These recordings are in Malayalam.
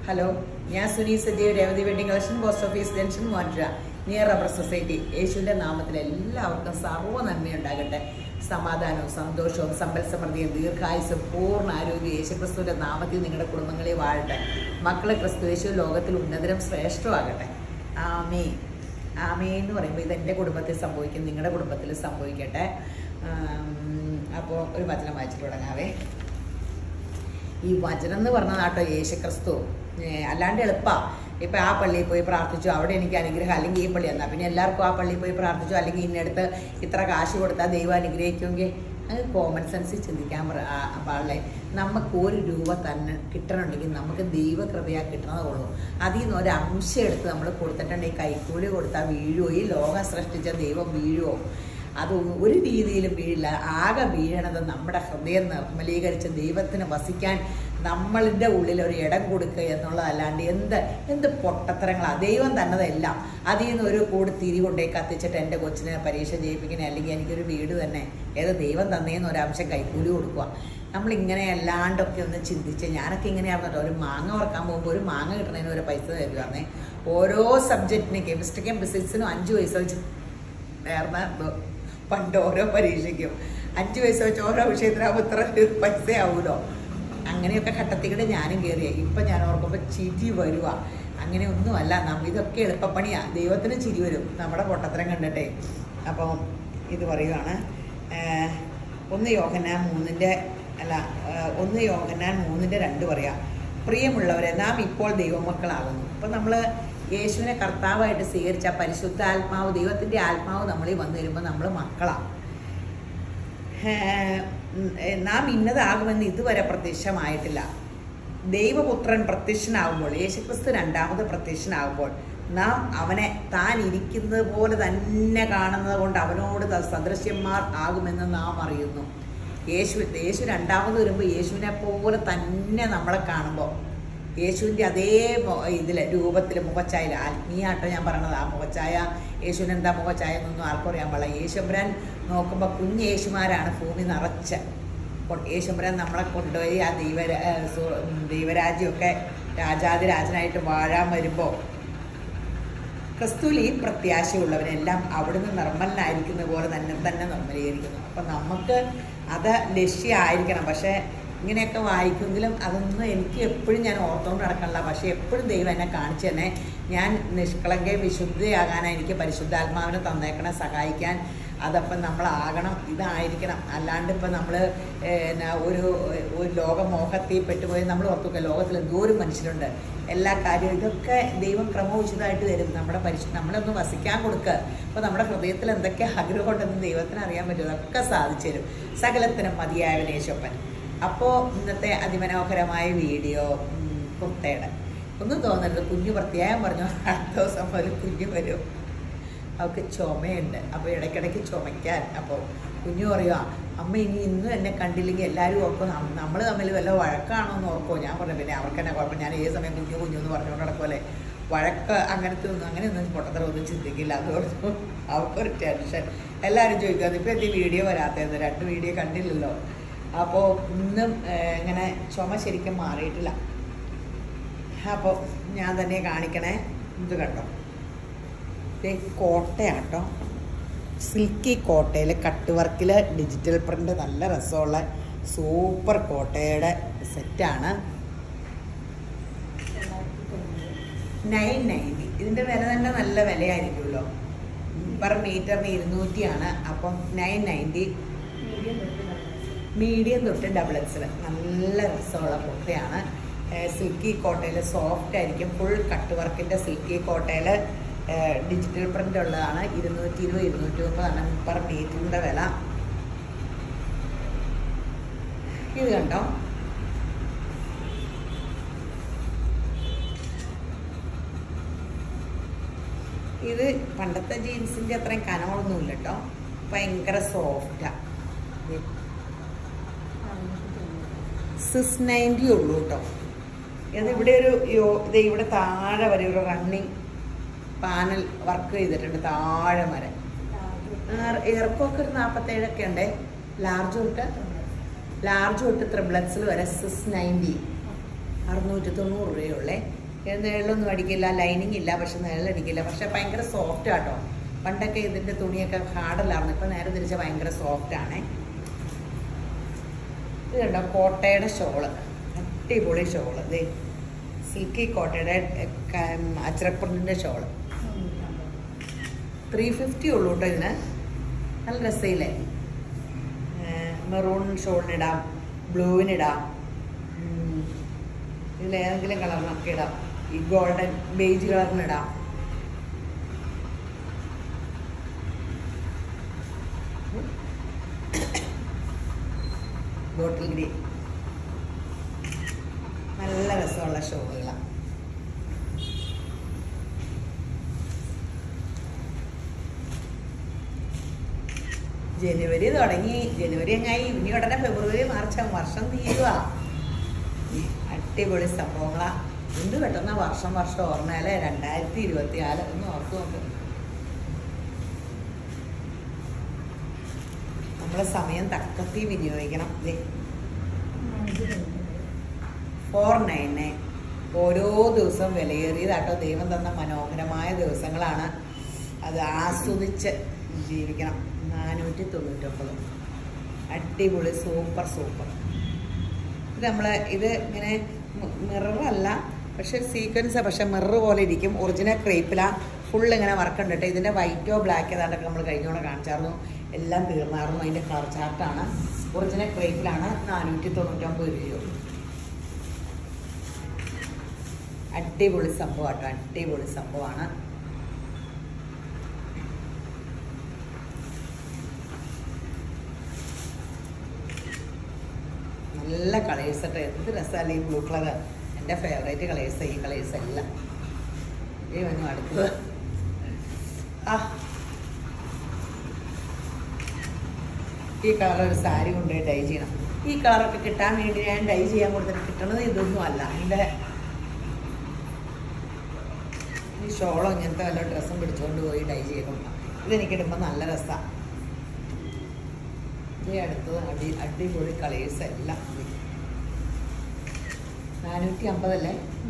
ഹലോ ഞാൻ Suni Sajeev Revathi wedding collection post office junction Muvattupuzha near rubber society യേശുവിന്റെ നാമത്തിൽ എല്ലാവർക്കും സർവ്വ നന്മയുണ്ടാകട്ടെ സമാധാനവും സന്തോഷവും സമ്പൽ സമൃദ്ധിയും ദീർഘായുസും പൂർണ്ണ ആരോഗ്യം യേശുക്രിസ്തുവിന്റെ നാമത്തിൽ നിങ്ങളുടെ കുടുംബങ്ങളെ വാഴട്ടെ മക്കളെ ക്രിസ്തു യേശു ലോകത്തിൽ ഉന്നതരം ശ്രേഷ്ഠമാകട്ടെ ആമേ ആമേ എന്ന് പറയുമ്പോൾ ഇത് എൻ്റെ കുടുംബത്തിൽ സംഭവിക്കും നിങ്ങളുടെ കുടുംബത്തിൽ സംഭവിക്കട്ടെ അപ്പോൾ ഒരു വചനം വായിച്ചിട്ട് തുടങ്ങാവേ ഈ വചനം എന്ന് പറഞ്ഞ നാട്ടോ യേശുക്രിസ്തു ഏ, അല്ലാണ്ട് എളുപ്പാ ഇപ്പൊ ആ പള്ളിയിൽ പോയി പ്രാർത്ഥിച്ചു അവിടെ എനിക്ക് അനുഗ്രഹം അല്ലെങ്കിൽ ഈ പള്ളി എന്നാ പിന്നെ എല്ലാവർക്കും ആ പള്ളിയിൽ പോയി പ്രാർത്ഥിച്ചു അല്ലെങ്കിൽ ഇന്നടുത്ത് ഇത്ര കാശ് കൊടുത്താൽ ദൈവം അനുഗ്രഹിക്കുമെങ്കിൽ അത് കോമൺ സെൻസിൽ ചിന്തിക്കാൻ പറ- ആ- പാടില്ലേ നമുക്ക് ഒരു രൂപ തന്നെ കിട്ടണമെങ്കിൽ നമുക്ക് ദൈവകൃപയാ കിട്ടണതേ ഉള്ളൂ അതിൽ നിന്ന് ഒരു അംശം എടുത്ത് നമ്മൾ കൊടുത്തിട്ടുണ്ടെങ്കിൽ കൈക്കൂലി കൊടുത്താൽ വീഴുമോ ഈ ലോകം സൃഷ്ടിച്ച ദൈവം വീഴുമോ അത് ഒരു രീതിയിലും വീഴില്ല ആകെ വീഴണത് നമ്മുടെ ഹൃദയം നിർമ്മലീകരിച്ച് ദൈവത്തിന് വസിക്കാൻ നമ്മളുടെ ഉള്ളിൽ ഒരു ഇടം കൊടുക്കുക എന്നുള്ളതല്ലാണ്ട് എന്ത് എന്ത് പൊട്ടത്തരങ്ങളാണ് ദൈവം തന്നതെല്ലാം അതിൽ നിന്ന് ഒരു കൂടി തിരി കൊണ്ടേ കത്തിച്ചിട്ട് എൻ്റെ കൊച്ചിനെ പരീക്ഷ ചെയ്യിപ്പിക്കണേ അല്ലെങ്കിൽ എനിക്കൊരു വീട് തന്നെ ഏത് ദൈവം തന്നേന്ന് ഒരു അംശം കൈക്കൂലി കൊടുക്കുക നമ്മളിങ്ങനെ അല്ലാണ്ടൊക്കെ ഒന്ന് ചിന്തിച്ച് ഞാനൊക്കെ ഇങ്ങനെയാണെന്നോ ഒരു മാങ്ങ വറക്കാൻ പോകുമ്പോൾ ഒരു മാങ്ങ കിട്ടണതിന് ഒരു പൈസ തരുവാന്നേ ഓരോ സബ്ജക്റ്റിന് കെമിസ്ട്രിക്കും ഫിസിക്സിനും അഞ്ച് പൈസ വെച്ച് നേർന്ന പണ്ട് ഓരോ പരീക്ഷയ്ക്കും അഞ്ച് പൈസ വെച്ച് ഓരോ വിഷയത്തിനാകുമ്പോൾ ഇത്ര പൈസ ആവുമല്ലോ അങ്ങനെയൊക്കെ ഘട്ടത്തിലൂടെ ഞാനും കയറിയ ഇപ്പം ഞാൻ ഓർക്കുമ്പോൾ ചിരി വരുക അങ്ങനെ ഒന്നുമല്ല നമ്മ ഇതൊക്കെ എളുപ്പപ്പണിയാ ദൈവത്തിന് ചിരി വരും നമ്മുടെ പൊട്ടത്തരം കണ്ടിട്ടേ അപ്പം ഇത് പറയുവാണ് ഏഹ്, ഒന്ന് യോഹന്നാൻ മൂന്നിൻ്റെ അല്ല ഏഹ്, ഒന്ന് യോഹന്നാൻ മൂന്നിൻ്റെ രണ്ട് പറയാം പ്രിയമുള്ളവരെ നാം ഇപ്പോൾ ദൈവമക്കളാകുന്നു അപ്പം നമ്മൾ യേശുവിനെ കർത്താവായിട്ട് സ്വീകരിച്ച പരിശുദ്ധ ആത്മാവ് ദൈവത്തിൻ്റെ ആത്മാവ് നമ്മളിൽ വന്നു വരുമ്പോൾ നമ്മൾ മക്കളാണ് ഏഹ് ഉം ഏഹ് നാം ഇന്നതാകുമെന്ന് ഇതുവരെ പ്രത്യക്ഷമായിട്ടില്ല ദൈവപുത്രൻ പ്രത്യക്ഷനാകുമ്പോൾ യേശുക്രിസ്തു രണ്ടാമത് പ്രത്യക്ഷനാകുമ്പോൾ നാം അവനെ താൻ ഇരിക്കുന്നത് പോലെ തന്നെ കാണുന്നത് കൊണ്ട് അവനോട് ത- സദൃശ്യന്മാർ ആകുമെന്ന് നാം അറിയുന്നു യേശു യേശു രണ്ടാമത് വരുമ്പോൾ യേശുവിനെ പോലെ തന്നെ നമ്മളെ കാണുമ്പോൾ യേശുവിൻ്റെ അതേ ഇതിൽ രൂപത്തിൽ മുഖച്ചായ ആത്മീയാട്ടോ ഞാൻ പറയണത് ആ മുഖച്ചായ യേശുവിന് എന്താ മുഖച്ചായ എന്നൊന്നും ആർക്കും അറിയാൻ പാടില്ല യേശുബ്രാൻ നോക്കുമ്പോൾ കുഞ്ഞ് യേശുമാരാണ് ഭൂമി നിറച്ച് കൊ- യേശുബ്രാൻ നമ്മളെ കൊണ്ടുപോയി ആ ദൈവ ദൈവരാജ്യമൊക്കെ രാജാതിരാജനായിട്ട് വാഴാൻ വരുമ്പോൾ ക്രിസ്തുവിൽ ഈ പ്രത്യാശയുള്ളവരെല്ലാം അവിടുന്ന് നിർമ്മലനായിരിക്കുന്ന പോലെ തന്നെ തന്നെ നിർമ്മലീകരിക്കുന്നു അപ്പം നമുക്ക് അത് ലക്ഷ്യമായിരിക്കണം പക്ഷേ ഇങ്ങനെയൊക്കെ വായിക്കുമെങ്കിലും അതൊന്നും എനിക്ക് എപ്പോഴും ഞാൻ ഓർത്തുകൊണ്ട് നടക്കണില്ല പക്ഷേ എപ്പോഴും ദൈവം എന്നെ കാണിച്ചു തന്നെ ഞാൻ നിഷ്കളങ്കയും വിശുദ്ധയാകാൻ എനിക്ക് പരിശുദ്ധാത്മാവിനെ തന്നേക്കണേ സഹായിക്കാൻ അതപ്പം നമ്മളാകണം ഇതായിരിക്കണം അല്ലാണ്ട് ഇപ്പം നമ്മൾ ഒരു ഒരു ലോകമോഹത്തിൽ പെട്ടുപോയി നമ്മൾ ഓർത്തുക ലോകത്തിൽ എന്തോരം മനുഷ്യരുണ്ട് എല്ലാ കാര്യവും ഇതൊക്കെ ദൈവം ക്രമോചിതമായിട്ട് തരും നമ്മുടെ പരിശു നമ്മളൊന്ന് വസിക്കാൻ കൊടുക്കുക അപ്പോൾ നമ്മുടെ ഹൃദയത്തിൽ എന്തൊക്കെ ആഗ്രഹമുണ്ടെന്ന് ദൈവത്തിന് അറിയാൻ പറ്റും അതൊക്കെ സാധിച്ചു തരും സകലത്തിനും മതിയായവൻ യേശപ്പൻ അപ്പോൾ ഇന്നത്തെ അതിമനോഹരമായ വീഡിയോ ഉം, കുർത്തയുടെ ഒന്നും തോന്നരുത് കുഞ്ഞു പ്രത്യേകം പറഞ്ഞു അടുത്ത ദിവസം മുതൽ കുഞ്ഞു വരും അവൾക്ക് ചുമയുണ്ട് അപ്പോൾ ഇടയ്ക്കിടയ്ക്ക് ചുമയ്ക്കാൻ അപ്പോൾ കുഞ്ഞു പറയുക അമ്മ ഇനി ഇന്നും എന്നെ കണ്ടില്ലെങ്കിൽ എല്ലാവരും ഓർക്കും നമ്മൾ തമ്മിൽ വല്ല വഴക്കാണോ എന്ന് ഓർക്കോ ഞാൻ പറഞ്ഞു പിന്നെ അവർക്ക് തന്നെ കുഴപ്പം ഞാൻ ഏത് സമയം കുഞ്ഞു കുഞ്ഞു എന്ന് പറഞ്ഞുകൊണ്ട് നടക്കുമല്ലേ വഴക്ക് അങ്ങനത്തെ ഒന്നും അങ്ങനെയൊന്നും പൊട്ടത്തരം ഒന്നും ചിന്തിക്കില്ല അതുകൊണ്ട് അവർക്കൊരു ടെൻഷൻ എല്ലാവരും ചോദിക്കുക ഇപ്പം എന്ത് വീഡിയോ വരാത്തതെന്ന് രണ്ട് വീഡിയോ കണ്ടില്ലല്ലോ അപ്പോൾ ഇന്നും ഏഹ്, ഇങ്ങനെ ചുമ ശരിക്കും മാറിയിട്ടില്ല അപ്പോൾ ഞാൻ തന്നെ കാണിക്കണേ ഇത് കണ്ടോ ദേ കോട്ടയാട്ടോ സിൽക്കി കോട്ടയിൽ കട്ട് വർക്കിൽ ഡിജിറ്റൽ പ്രിൻ്റ് നല്ല രസമുള്ള സൂപ്പർ കോട്ടയുടെ സെറ്റാണ് നയൻ നയൻറ്റി ഇതിൻ്റെ വില തന്നെ നല്ല വിലയായിരിക്കുമല്ലോ പെർ മീറ്ററിന് ഇരുന്നൂറ്റിയാണ് അപ്പം നയൻ നയൻറ്റി മീഡിയം തൊട്ട് ഡബിൾ എക്സൽ നല്ല രസമുള്ള കുർത്തയാണ് സിൽക്കി കോട്ടയിൽ സോഫ്റ്റ് ആയിരിക്കും ഫുൾ കട്ട് വർക്കിൻ്റെ സിൽക്കി കോട്ടയിൽ ഡിജിറ്റൽ പ്രിൻ്റ് ഉള്ളതാണ് ഇരുന്നൂറ്റി ഇരുപത് ഇരുന്നൂറ്റി മുപ്പതാണ് പെർ മീറ്ററിൻ്റെ വില ഇത് കണ്ടോ ഇത് പണ്ടത്തെ ജീൻസിൻ്റെ അത്രയും കനമൊന്നുമില്ല കേട്ടോ ഭയങ്കര സോഫ്റ്റാണ് സിക്സ് നയൻറ്റി ഉള്ളൂ കേട്ടോ ഇത് ഇവിടെ ഒരു യോ ഇത് ഇവിടെ താഴെ വരെ ഒരു റണ്ണിങ് പാനൽ വർക്ക് ചെയ്തിട്ടുണ്ട് താഴെ വരെ ഇറക്കമൊക്കെ ഒരു നാൽപ്പത്തേഴൊക്കെ ഉണ്ട് ലാർജ് തൊട്ട് ലാർജ് തൊട്ട് ത്രിബ്ലക്സിൽ വരെ സിക്സ് നയൻറ്റി അറുന്നൂറ്റി തൊണ്ണൂറ് രൂപയുള്ളേ ഇത് നിഴലൊന്നും അടിക്കില്ല ലൈനിങ് ഇല്ല പക്ഷെ നിഴലടിക്കില്ല പക്ഷെ ഭയങ്കര സോഫ്റ്റ് ആട്ടോ പണ്ടൊക്കെ ഇതിന്റെ തുണിയൊക്കെ ഹാർഡല്ലായിരുന്നു ഇപ്പൊ നേരെ തിരിച്ച ഭയങ്കര സോഫ്റ്റ് ആണേ ഇത് കണ്ടോ കോട്ടയുടെ ഷോള് അടിപൊളി ഷോള് ദേ സിൽക്കി കോട്ടയുടെ അച്ചറപ്പുറിൻ്റെ ഷോള് ത്രീ ഫിഫ്റ്റി ഉള്ളൂ കേട്ടോ ഇതിന് നല്ല രസയില്ലേ മെറൂൺ ഷോളിനിടാം ബ്ലൂവിനിടാം ഉം, ഇതിലേതെങ്കിലും കളറിനൊക്കെ ഇടാം ഈ ഗോൾഡൻ ബേജ് കളറിനിടാം ബോട്ടിൽ ഗ്രീൻ നല്ല രസമുള്ള ഷോളുകളാണ് ജനുവരി തുടങ്ങി ജനുവരി എങ്ങായി ഇനി ഉടനെ ഫെബ്രുവരി മാർച്ച് വർഷം തീരുക അടിപൊളി സംഭവങ്ങളാ എന്ത് പെട്ടെന്ന വർഷം വർഷം ഓർമ്മയല്ലേ രണ്ടായിരത്തി ഇരുപത്തി നാല് ഒന്ന് ഓർത്തു നോക്ക് നമ്മളെ സമയം തക്കത്തി വിനിയോഗിക്കണം ദേ ഫോർ നയൻ നയൻ ഓരോ ദിവസവും വിലയേറിയതാട്ടോ ദൈവം തന്ന മനോഹരമായ ദിവസങ്ങളാണ് അത് ആസ്വദിച്ച് ജീവിക്കണം നാനൂറ്റി തൊണ്ണൂറ്റൊമ്പത് അടിപൊളി സൂപ്പർ സൂപ്പർ ഇത് നമ്മൾ ഇത് ഇങ്ങനെ മിററല്ല പക്ഷെ സീക്വൻസ് പക്ഷെ മിറർ പോലെ ഇരിക്കും ഒറിജിനൽ ക്രേപ്പിലാണ് ഫുൾ ഇങ്ങനെ വർക്ക് ഉണ്ട് കേട്ടോ ഇതിൻ്റെ വൈറ്റോ ബ്ലാക്ക് ഏതാണ്ടൊക്കെ നമ്മൾ കഴിഞ്ഞോടെ കാണിച്ചായിരുന്നു എല്ലാം തീർന്നായിരുന്നു അതിൻ്റെ കളർ ചാർട്ടാണ് ഒറിജിനൽ ക്രേപ്പിലാണ് നാനൂറ്റി തൊണ്ണൂറ്റൊമ്പത് രൂപയുള്ളൂ അടിപൊളി സംഭവം കേട്ടോ അടിപൊളി സംഭവമാണ് നല്ല കളേഴ്സ് കേട്ടോ എന്ത് രസമല്ലേ ഈ ബ്ലൂ കളർ എൻ്റെ ഫേവറേറ്റ് കളേഴ്സ് ഈ കളേഴ്സ് എല്ലാം ഈ വന്നു അടുത്തത് ആ ഈ കളർ ഒരു സാരി കൊണ്ടുപോയി ഡൈ ചെയ്യണം ഈ കളറൊക്കെ കിട്ടാൻ വേണ്ടി ഞാൻ ഡൈ ചെയ്യാൻ കൊടുത്തിട്ട് കിട്ടണത് ഇതൊന്നും അല്ല എൻ്റെ ഈ ഷോളോ ഇങ്ങനത്തെ വല്ല ഡ്രസ്സും പിടിച്ചുകൊണ്ട് പോയി ഡൈ ചെയ്യണം ഇതെനിക്ക് ഇടുമ്പോൾ നല്ല രസമാണ് ഈ അടുത്തത് അടി അടിപൊളി കളേഴ്സ് എല്ലാം നാനൂറ്റി അമ്പതല്ലേ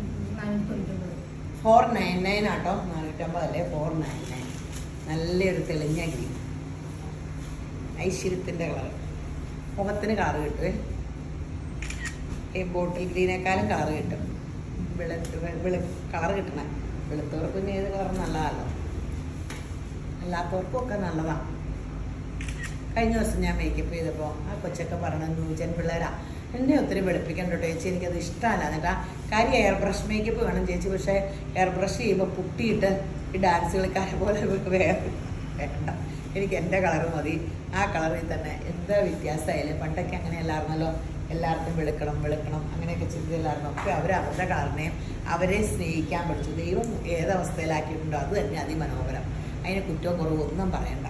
ഫോർ നയൻ നയൻ ആട്ടോ നാനൂറ്റമ്പതല്ലേ ഫോർ നയൻ നയൻ നല്ലൊരു തെളിഞ്ഞ ഗ്രീൻ ഐശ്വര്യത്തിൻ്റെ കളർ മുഖത്തിന് കളർ കിട്ടുവേ ഈ ബോട്ടിൽ ഗ്രീനേക്കാളും കളർ കിട്ടും വെളുത്ത് വെളു കളർ കിട്ടണേ വെളുത്തവർക്ക് പിന്നെ ഏത് കളർ നല്ലതല്ലോ അല്ലാത്തവർക്കും ഒക്കെ നല്ലതാണ് കഴിഞ്ഞ ദിവസം ഞാൻ മേക്കപ്പ് ചെയ്തപ്പോൾ ആ കൊച്ചൊക്കെ പറയണ ന്യൂജൻ പിള്ളേരാ എന്നെ ഒത്തിരി വെളുപ്പിക്കണ്ട കേട്ടോ ചേച്ചി എനിക്കത് ഇഷ്ടമല്ല എന്നിട്ട് ആ കാര്യം എയർ ബ്രഷ് മേക്കപ്പ് വേണം ചേച്ചി പക്ഷേ എയർ ബ്രഷ് ചെയ്യുമ്പോൾ പുട്ടിയിട്ട് ഈ ഡാൻസ് കളിക്കാരെ പോലെ വേറെ വേണ്ട എനിക്ക് എൻ്റെ കളർ മതി ആ കളറിൽ തന്നെ എന്താ വ്യത്യാസമായാലും പണ്ടൊക്കെ അങ്ങനെ അല്ലായിരുന്നല്ലോ എല്ലാവർക്കും വെളുക്കണം വെളുക്കണം അങ്ങനെയൊക്കെ ചിന്തയിലായിരുന്നു അപ്പോൾ അവർ അവരുടെ കളറിനെയും അവരെ സ്നേഹിക്കാൻ പഠിച്ചു ദൈവം ഏതവസ്ഥയിലാക്കിയിട്ടുണ്ടോ അത് തന്നെ അതിമനോഹരം അതിന് കുറ്റവും കുറവും ഒന്നും പറയണ്ട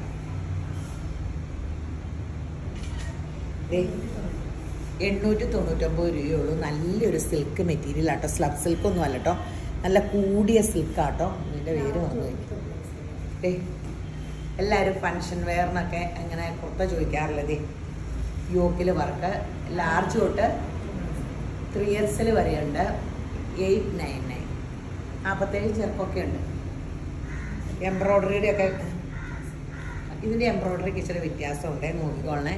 ദേ, എണ്ണൂറ്റി തൊണ്ണൂറ്റൊമ്പത് രൂപയുള്ളൂ നല്ലൊരു സിൽക്ക് മെറ്റീരിയൽ ആട്ടോ സ്ലബ് സിൽക്ക് ഒന്നും അല്ല കേട്ടോ നല്ല കൂടിയ സിൽക്ക് ആട്ടോ ഇതിൻ്റെ പേര് വന്നു ദേ എല്ലാവരും ഫങ്ഷൻ വെയറിനൊക്കെ അങ്ങനെ കുർത്ത ചോദിക്കാറില്ല ദേ യോക്കിൽ വർക്ക് ലാർജ് തൊട്ട് ത്രീ എക്സൽ വരെയുണ്ട് എയ്റ്റ് നയൻ നയൻ നാൽപ്പത്തേഴ് ചെറുപ്പമൊക്കെ ഉണ്ട് എംബ്രോയ്ഡറിയുടെ ഒക്കെ ഇതിൻ്റെ എംബ്രോയ്ഡറിക്ക് ഇച്ചിരി വ്യത്യാസമുണ്ട് നോക്കിക്കോളണേ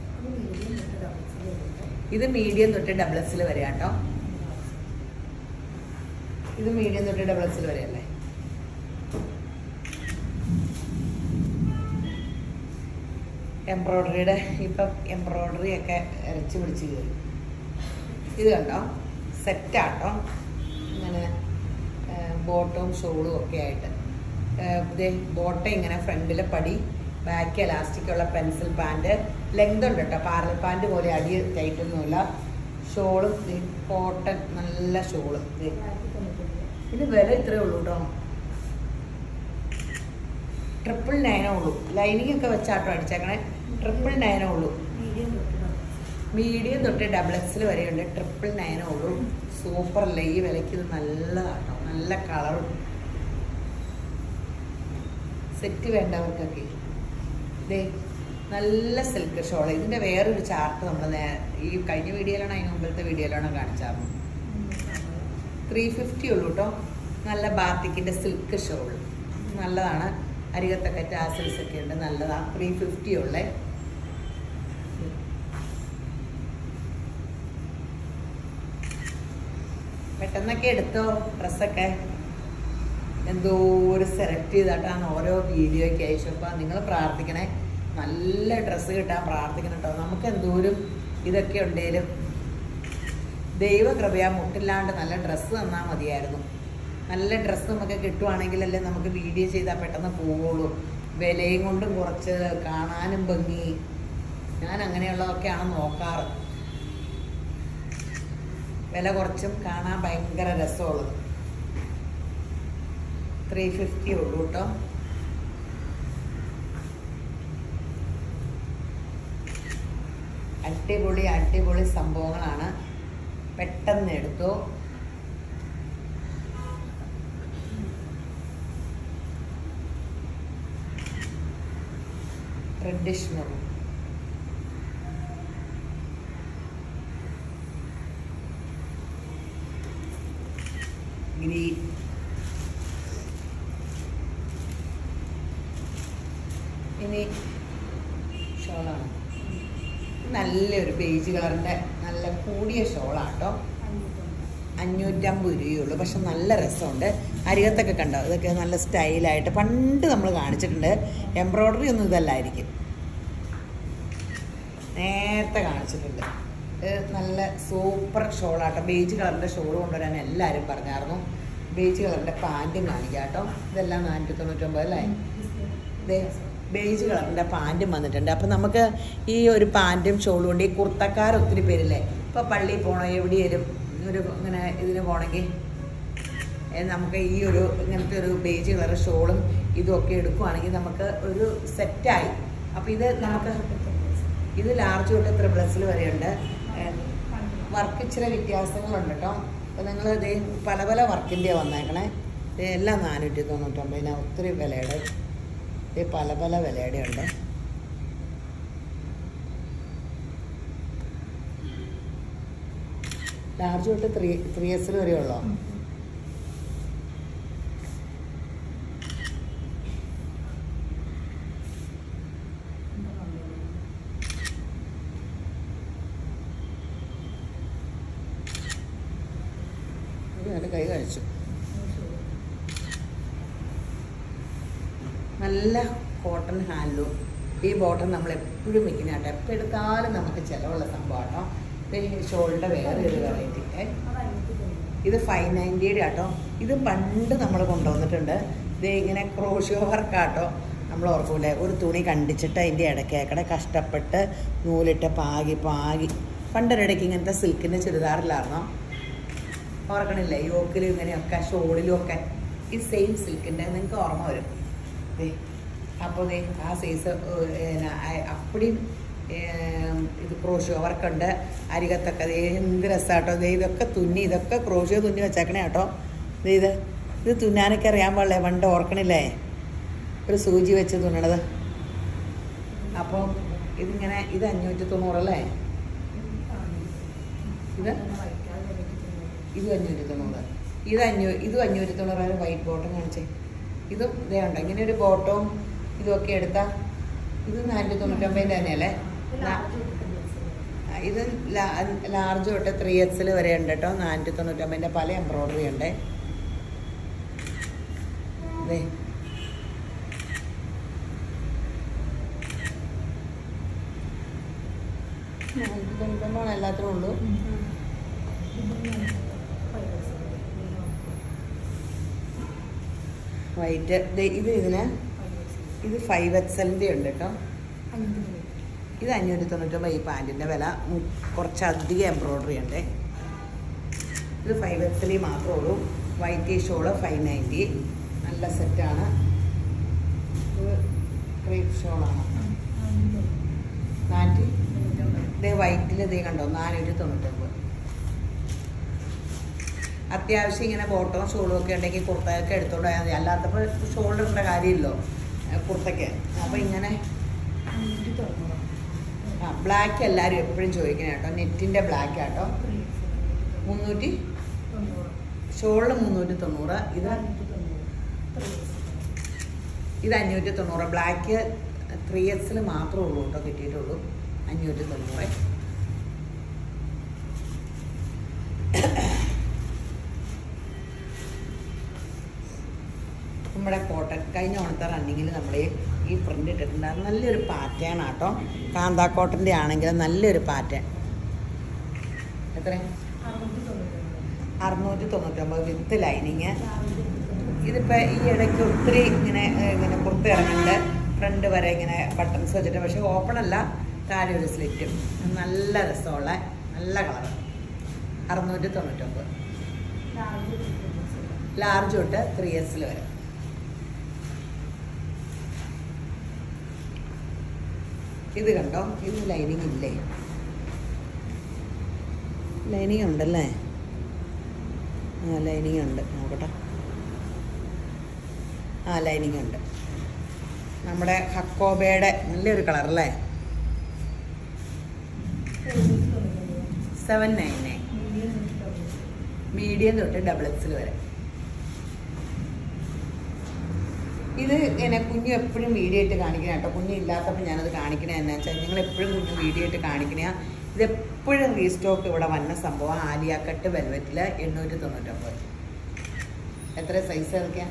ഇത് മീഡിയം തൊട്ട് ഡബിൾ എക്സിൽ വരെ കേട്ടോ ഇത് മീഡിയം തൊട്ട് ഡബിൾ എക്സിൽ വരെ അല്ലേ എംബ്രോയ്ഡറിയുടെ ഇപ്പം എംബ്രോയ്ഡറി ഒക്കെ ഇറച്ചി പിടിച്ച് കയറി ഇത് കണ്ടോ സെറ്റാട്ടോ ഇങ്ങനെ ബോട്ടവും ഷോളും ഒക്കെ ആയിട്ട് ഇതേ ബോട്ടം ഇങ്ങനെ ഫ്രണ്ടിലെ പടി ബാക്ക് എലാസ്റ്റിക് ഉള്ള പെൻസിൽ പാൻറ് ലെങ്ത് ഉണ്ട് കേട്ടോ പാരൽ പാൻറ് പോലെ അടി ടൈറ്റൊന്നുമില്ല ഷോളും കോട്ടൺ നല്ല ഷോള് ഇതിന് വില ഇത്രയേ ഉള്ളൂ കേട്ടോ ട്രിപ്പിൾ നയനേ ഉള്ളൂ ലൈനിങ് ഒക്കെ വെച്ചാട്ടോ അടിച്ചേക്കണേ ട്രിപ്പിൾ നയനേ ഉള്ളൂ മീഡിയം തൊട്ട് ഡബിൾ എക്സിൽ വരെയുണ്ട് ട്രിപ്പിൾ നയനേ ഉള്ളൂ സൂപ്പർ അല്ലേ ഈ വിലയ്ക്ക് ഇത് നല്ലതാട്ടോ നല്ല കളറും സെറ്റ് വേണ്ടവർക്കൊക്കെ ദേ നല്ല സിൽക്ക് ഷോൾ ഇതിന്റെ വേറൊരു ചാർട്ട് നമ്മൾ ഈ കഴിഞ്ഞ വീഡിയോയിലാണോ അതിന് മുമ്പിലത്തെ വീഡിയോയിലാണോ കാണിച്ചായിരുന്നു ത്രീ ഫിഫ്റ്റി ഉള്ളൂ കേട്ടോ നല്ല ബാത്തിക്കിൻ്റെ സിൽക്ക് ഷോൾ നല്ലതാണ് അരികത്തൊക്കെ ടാസൽസ് ഒക്കെ ഉണ്ട് നല്ലതാണ് ത്രീ ഫിഫ്റ്റി ഉള്ളേ പെട്ടെന്നൊക്കെ എടുത്തോ ഡ്രസ്സൊക്കെ എന്തോ ഒരു സെലക്ട് ചെയ്തിട്ടാണ് ഓരോ വീഡിയോയ്ക്ക് അയച്ചപ്പോൾ നിങ്ങൾ പ്രാർത്ഥിക്കണേ നല്ല ഡ്രസ്സ് കിട്ടാൻ പ്രാർത്ഥിക്കണം കേട്ടോ നമുക്ക് എന്തോരം ഇതൊക്കെ ഉണ്ടേലും ദൈവകൃപയാ മുട്ടില്ലാണ്ട് നല്ല ഡ്രസ്സ് തന്നാൽ മതിയായിരുന്നു നല്ല ഡ്രസ്സ് നമുക്ക് കിട്ടുവാണെങ്കിലല്ലേ നമുക്ക് വീഡിയോ ചെയ്താൽ പെട്ടെന്ന് പോവുള്ളൂ വിലയും കൊണ്ടും കുറച്ച് കാണാനും ഭംഗി ഞാൻ അങ്ങനെയുള്ളതൊക്കെയാണ് നോക്കാറ് വില കുറച്ചും കാണാൻ ഭയങ്കര രസമുള്ളത് ത്രീ ഫിഫ്റ്റി ഉള്ളൂ കേട്ടോ അടിപൊളി അടിപൊളി സംഭവങ്ങളാണ് പെട്ടെന്ന് എടുത്തു ട്രഡീഷണൽ ഗ്രീൻ ഇനി ഷോളാണ് നല്ലൊരു ബേജ് കളറിൻ്റെ നല്ല കൂടിയ ഷോളാണ് കേട്ടോ അഞ്ഞൂറ്റമ്പത് രൂപയുള്ളൂ പക്ഷെ നല്ല രസമുണ്ട് അരികത്തൊക്കെ കണ്ടോ ഇതൊക്കെ നല്ല സ്റ്റൈലായിട്ട് പണ്ട് നമ്മൾ കാണിച്ചിട്ടുണ്ട് എംബ്രോയ്ഡറി ഒന്നും ഇതല്ലായിരിക്കും നേരത്തെ കാണിച്ചിട്ടുണ്ട് ഇത് നല്ല സൂപ്പർ ഷോളാട്ടോ ബേജ് കളറിൻ്റെ ഷോൾ കൊണ്ടുവരാൻ എല്ലാവരും പറഞ്ഞായിരുന്നു ബേജ് കളറിൻ്റെ പാൻറ്റും കാണിക്കാം കേട്ടോ ഇതെല്ലാം നാനൂറ്റി തൊണ്ണൂറ്റൊമ്പത് അല്ലേ ദേ ബേജ് കളറിൻ്റെ പാൻറ്റും വന്നിട്ടുണ്ട് അപ്പം നമുക്ക് ഈ ഒരു പാൻറ്റും ഷോളും കൊണ്ട് ഈ കുർത്തക്കാർ ഒത്തിരി പേരില്ലേ ഇപ്പോൾ പള്ളിയിൽ പോകണോ എവിടെയെങ്കിലും ഒരു ഇങ്ങനെ ഇതിന് പോകണമെങ്കിൽ നമുക്ക് ഈ ഒരു ഇങ്ങനത്തെ ഒരു ബേജ് കളർ ഷോളും ഇതും ഒക്കെ എടുക്കുവാണെങ്കിൽ നമുക്ക് ഒരു സെറ്റായി അപ്പോൾ ഇത് നമുക്ക് ഇത് ലാർജ് തൊട്ട് ത്രിപ്ലസിൽ വരെയുണ്ട് വർക്ക് ഇച്ചിരി വ്യത്യാസങ്ങളുണ്ട് കേട്ടോ അപ്പോൾ നിങ്ങൾ ഇത് പല പല വർക്കിൻ്റെയാണ് വന്നേക്കണേ ഇത് എല്ലാം നാനൂറ്റി തൊണ്ണൂറ്റൊമ്പതിന് ഒത്തിരി വിലയുടെ ഇത് പല പല വിലയുടെ ഉണ്ട് ലാർജ് തൊട്ട് ത്രീ ത്രീ എസിൽ വരെ ഉള്ളോ എൻ്റെ കൈ കഴിച്ചു നല്ല കോട്ടൺ ഹാൻഡ്ലൂം ഈ ബോട്ടം നമ്മൾ എപ്പോഴും വെക്കുന്ന കേട്ടോ എപ്പോൾ എടുത്താലും നമുക്ക് ചിലവുള്ള സംഭവം കേട്ടോ ഇത് ഷോളിൻ്റെ വേറെ ഒരു വെറൈറ്റി ഇത് ഫൈവ് നയൻറ്റിയുടെ കേട്ടോ ഇത് പണ്ട് നമ്മൾ കൊണ്ടുവന്നിട്ടുണ്ട് ഇത് ഇങ്ങനെ ക്രോഷ്യോ വർക്കാട്ടോ നമ്മൾ ഓർക്കൂലേ ഒരു തുണി കണ്ടിച്ചിട്ട് അതിൻ്റെ ഇടയ്ക്കേക്കടെ കഷ്ടപ്പെട്ട് നൂലിട്ട് പാകി പാകി പണ്ടൊരിടയ്ക്ക് ഇങ്ങനത്തെ സിൽക്കിൻ്റെ ചുരിദാറിലായിരുന്നോ ഓർക്കണില്ലേ യോക്കിലും ഇങ്ങനെയൊക്കെ ഷോളിലും ഒക്കെ ഈ സെയിം സിൽക്കിൻ്റെ നിങ്ങൾക്ക് ഓർമ്മ വരും ദേ അപ്പോൾ ദേ ആ സൈസ് അപ്പടിയും ഇത് ക്രോഷ്യോ വർക്കുണ്ട് അരികത്തൊക്കെ ദേ എന്ത് രസമാട്ടോ ദേ ഇതൊക്കെ തുന്നി ഇതൊക്കെ ക്രോഷ്യോ തുന്നി വെച്ചേക്കണേ കേട്ടോ ദേ ഇത് ഇത് തുന്നാനൊക്കെ അറിയാൻ പാടില്ലേ പണ്ട് ഓർക്കണില്ലേ ഒരു സൂചി വെച്ച് തുന്നണത് അപ്പോൾ ഇതിങ്ങനെ ഇത് അഞ്ഞൂറ്റി തൊണ്ണൂറല്ലേ ഇത് ഇതും അഞ്ഞൂറ്റി തൊണ്ണൂറ് ഇത് അഞ്ഞൂ ഇതും അഞ്ഞൂറ്റി തൊണ്ണൂറ് വൈറ്റ് ബോട്ടം കാണിച്ചേ ഇതും ഇതേ ഉണ്ട് ഇങ്ങനെ ഒരു ബോട്ടവും ഇതുമൊക്കെ എടുത്താൽ ഇത് നാനൂറ്റി തൊണ്ണൂറ്റൊമ്പതിൻ്റെ തന്നെയല്ലേ ആ, ഇത് ലാർജ് തൊട്ട് ത്രീ എക്സിൽ വരെ ഉണ്ട് കേട്ടോ നാനൂറ്റി തൊണ്ണൂറ്റൊമ്പതിൻ്റെ പല എംബ്രോയ്ഡറി ഉണ്ട് ദേ നാനൂറ്റി തൊണ്ണൂറ്റൊമ്പതാണ് എല്ലാത്തിനും ഉള്ളൂ വൈറ്റ് ദേ ഇത് ഇതിന് ഇത് ഫൈവ് എക്സലിൻ്റെ ഉണ്ട് കേട്ടോ ഇത് അഞ്ഞൂറ്റി തൊണ്ണൂറ്റൊമ്പത് ഈ പാൻറ്റിൻ്റെ വില ഉം, കുറച്ചധികം എംബ്രോയ്ഡറി ഉണ്ട് ഇത് ഫൈവ് എക്സലി മാത്രമേ ഉള്ളൂ വൈറ്റ് ഷോള് ഫൈവ് നയൻറ്റി നല്ല സെറ്റാണ് ഇത് ക്രീപ്പ് ഷോളാണ് നാനൂറ്റി ഇത് വൈറ്റിൽ ഇത് കണ്ടോ നാനൂറ്റി തൊണ്ണൂറ്റൊമ്പത് അത്യാവശ്യം ഇങ്ങനെ ബോട്ടവും ഷോളും ഒക്കെ ഉണ്ടെങ്കിൽ കുർത്തയൊക്കെ എടുത്തോണ്ട് പോയാൽ മതി അല്ലാത്തപ്പോൾ ഷോൾഡർ ഇടേണ്ട കാര്യമില്ലല്ലോ ഏ, കുർത്തയ്ക്ക് അപ്പോൾ ഇങ്ങനെ ആ ബ്ലാക്ക് എല്ലാവരും എപ്പോഴും ചോദിക്കണേ കേട്ടോ നെറ്റിൻ്റെ ബ്ലാക്ക് ആട്ടോ മുന്നൂറ്റി ഷോളിൽ മുന്നൂറ്റി തൊണ്ണൂറ് ഇത് ഇത് അഞ്ഞൂറ്റി തൊണ്ണൂറ് ബ്ലാക്ക് ത്രീ എക്സിൽ മാത്രമേ ഉള്ളൂ കേട്ടോ കിട്ടിയിട്ടുള്ളൂ അഞ്ഞൂറ്റി തൊണ്ണൂറ് നമ്മുടെ കോട്ടൺ കഴിഞ്ഞ ഓണത്തെ റണ്ണിങ്ങിൽ നമ്മൾ ഈ പ്രിൻ്റ് ഇട്ടിട്ടുണ്ടായിരുന്നു നല്ലൊരു പാറ്റേൺ ആട്ടോ കാന്താ കോട്ടൻ്റെ ആണെങ്കിൽ നല്ലൊരു പാറ്റേൺ എത്ര അറുന്നൂറ്റി തൊണ്ണൂറ്റൊമ്പത് വിത്ത് ലൈനിങ് ഇതിപ്പോൾ ഈ ഇടയ്ക്ക് ഒത്തിരി ഇങ്ങനെ ഏഹ്, ഇങ്ങനെ പുറത്ത് ഇറങ്ങുന്നുണ്ട് ഫ്രണ്ട് വരെ ഇങ്ങനെ ബട്ടൺസ് വെച്ചിട്ട് പക്ഷേ ഓപ്പൺ അല്ല താഴെ ഒരു സ്ലിറ്റും നല്ല രസമുള്ള നല്ല കളർ അറുന്നൂറ്റി തൊണ്ണൂറ്റൊമ്പത് ലാർജ് തൊട്ട് ത്രീ എസിൽ വരെ ഇത് കണ്ടോ ഇത് ലൈനിങ് ഇല്ലേ ലൈനിങ് ഉണ്ടല്ലേ ആ ലൈനിങ് ഉണ്ട് നോക്കട്ടെ ആ ലൈനിങ് ഉണ്ട് നമ്മുടെ ഹക്കോബയുടെ നല്ലൊരു കളർ അല്ലേ സെവൻ നയൻ നയൻ മീഡിയം തൊട്ട് ഡബിൾ എക്സിൽ വരെ ഇത് ഇങ്ങനെ കുഞ്ഞു എപ്പോഴും വീഡിയോ ആയിട്ട് കാണിക്കണ കേട്ടോ കുഞ്ഞു ഇല്ലാത്തപ്പോൾ ഞാനത് കാണിക്കണേ എന്നാ വെച്ചാൽ നിങ്ങൾ എപ്പോഴും കുഞ്ഞു വീഡിയോ ആയിട്ട് കാണിക്കണ ഇത് എപ്പോഴും റീസ്റ്റോക്ക് ഇവിടെ വന്ന സംഭവം ആലിയ കട്ട് വെൽവെറ്റിൽ എണ്ണൂറ്റി തൊണ്ണൂറ്റൊമ്പത് എത്ര സൈസ് ഏതൊക്കെയാ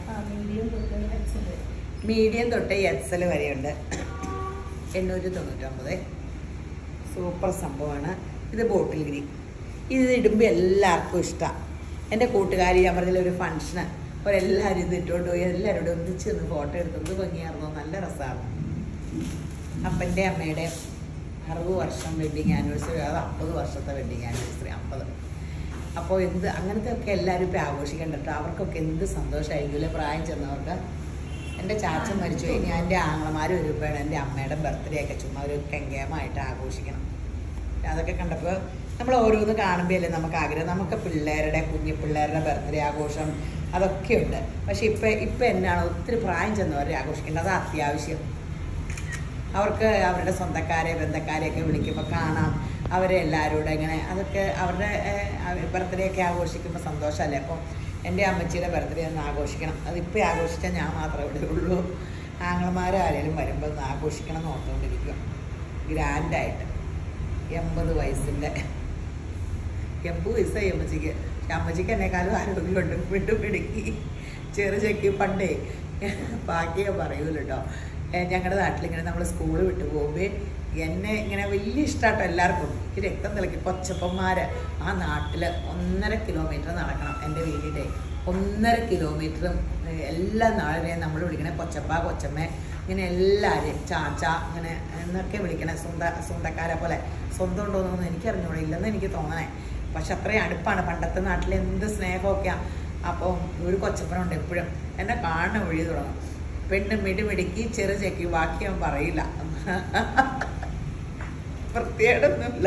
മീഡിയം തൊട്ട് എക്സൽ വരെയുണ്ട് എണ്ണൂറ്റി തൊണ്ണൂറ്റൊമ്പത് സൂപ്പർ സംഭവമാണ് ഇത് ബോട്ടിൽ ഗ്രീൻ ഇത് ഇടുമ്പോൾ എല്ലാവർക്കും ഇഷ്ടമാണ് എൻ്റെ കൂട്ടുകാരി ഞാൻ പറഞ്ഞില്ല ഒരു ഫംഗ്ഷന് അപ്പോൾ എല്ലാവരും ഇത് ഇട്ടുകൊണ്ട് പോയി എല്ലാവരോടും ഒന്നിച്ച് നിന്ന് ഫോട്ടോ എടുത്തത് ഭംഗിയായിരുന്നു നല്ല രസമാണ് അപ്പൻ്റെ അമ്മയുടെ അറുപത് വർഷം വെഡിങ് ആനിവേഴ്സറി അത് അമ്പത് വർഷത്തെ വെഡിങ് ആനിവേഴ്സറി അമ്പത് അപ്പോൾ എന്ത് അങ്ങനത്തെ ഒക്കെ എല്ലാവരും ഇപ്പോൾ ആഘോഷിക്കണ്ട കേട്ടോ അവർക്കൊക്കെ എന്ത് സന്തോഷമായിരിക്കും പ്രായം ചെന്നവർക്ക് എൻ്റെ ചാച്ചൻ മരിച്ചു പോയി ഞാൻ എൻ്റെ ആങ്ങളമാർ വരുമ്പോഴാണ് എൻ്റെ അമ്മയുടെ ബർത്ത്ഡേ ഒക്കെ ചുമ്മാ ഒരു കെങ്കേമായിട്ട് ആഘോഷിക്കണം അതൊക്കെ കണ്ടപ്പോൾ നമ്മൾ ഓരോന്ന് കാണുമ്പോൾ അല്ലേ നമുക്ക് ആഗ്രഹം നമുക്ക് പിള്ളേരുടെ കുഞ്ഞു പിള്ളേരുടെ ബർത്ത്ഡേ ആഘോഷം അതൊക്കെ ഉണ്ട് പക്ഷെ ഇപ്പം ഇപ്പം എന്നാണ് ഒത്തിരി പ്രായം ചെന്നവരെ ആഘോഷിക്കേണ്ടത് അത് അത്യാവശ്യം അവർക്ക് അവരുടെ സ്വന്തക്കാരെ ബന്ധക്കാരെയൊക്കെ വിളിക്കുമ്പോൾ കാണാം അവരെ എല്ലാവരോടും ഇങ്ങനെ അതൊക്കെ അവരുടെ ബർത്ത്ഡേ ഒക്കെ ആഘോഷിക്കുമ്പോൾ സന്തോഷമല്ലേ അപ്പോൾ എൻ്റെ അമ്മച്ചിയുടെ ബർത്ത്ഡേ ഒന്ന് ആഘോഷിക്കണം അതിപ്പോൾ ആഘോഷിക്കാൻ ഞാൻ മാത്രമേ ഇവിടെ ഉള്ളൂ ആങ്ങളമാരാരേലും വരുമ്പോൾ ഒന്ന് ആഘോഷിക്കണം എന്ന് ഓർത്തുകൊണ്ടിരിക്കും ഗ്രാൻഡായിട്ട് എൺപത് വയസ്സിൻ്റെ എൺപത് വയസ്സായി അമ്മച്ചിക്ക് പക്ഷെ അമ്മച്ചിക്ക് എന്നെക്കാളും ആരോഗ്യമുണ്ട് വിട്ടു പിടുക്കി ചെറു ചെക്കി പണ്ടേ ബാക്കിയേ പറയൂല കേട്ടോ ഞങ്ങളുടെ നാട്ടിലിങ്ങനെ നമ്മൾ സ്കൂൾ വിട്ട് പോകുമ്പോൾ എന്നെ ഇങ്ങനെ വലിയ ഇഷ്ടമാട്ടോ എല്ലാവർക്കും എനിക്ക് രക്തം തിളക്കി കൊച്ചപ്പന്മാർ ആ നാട്ടിൽ ഒന്നര കിലോമീറ്റർ നടക്കണം എൻ്റെ വീടിൻ്റെ ഒന്നര കിലോമീറ്ററും ഏഹ്, എല്ലാ നാളിനെയും നമ്മൾ വിളിക്കണേ കൊച്ചപ്പ കൊച്ചമ്മ ഇങ്ങനെ എല്ലാവരെയും ചാച്ച ഇങ്ങനെ എന്നൊക്കെ വിളിക്കണേ സ്വന്ത സ്വന്തക്കാരെ പോലെ സ്വന്തം ഉണ്ടോയെന്നൊന്നും എനിക്കറിഞ്ഞൂടാ ഇല്ലെന്ന് എനിക്ക് തോന്നണേ പക്ഷെ അത്രയും അടുപ്പാണ് പണ്ടത്തെ നാട്ടിൽ എന്ത് സ്നേഹമൊക്കെയാണ് അപ്പം ഒരു കൊച്ചപ്പനുണ്ട് എപ്പോഴും എന്നെ കാണുന്ന വഴി തുടങ്ങും പെണ്ണ് മിടിമിടുക്കി ചെറു ചെക്കി ബാക്കി അവൻ പറയില്ല വൃത്തിയേടൊന്നുമില്ല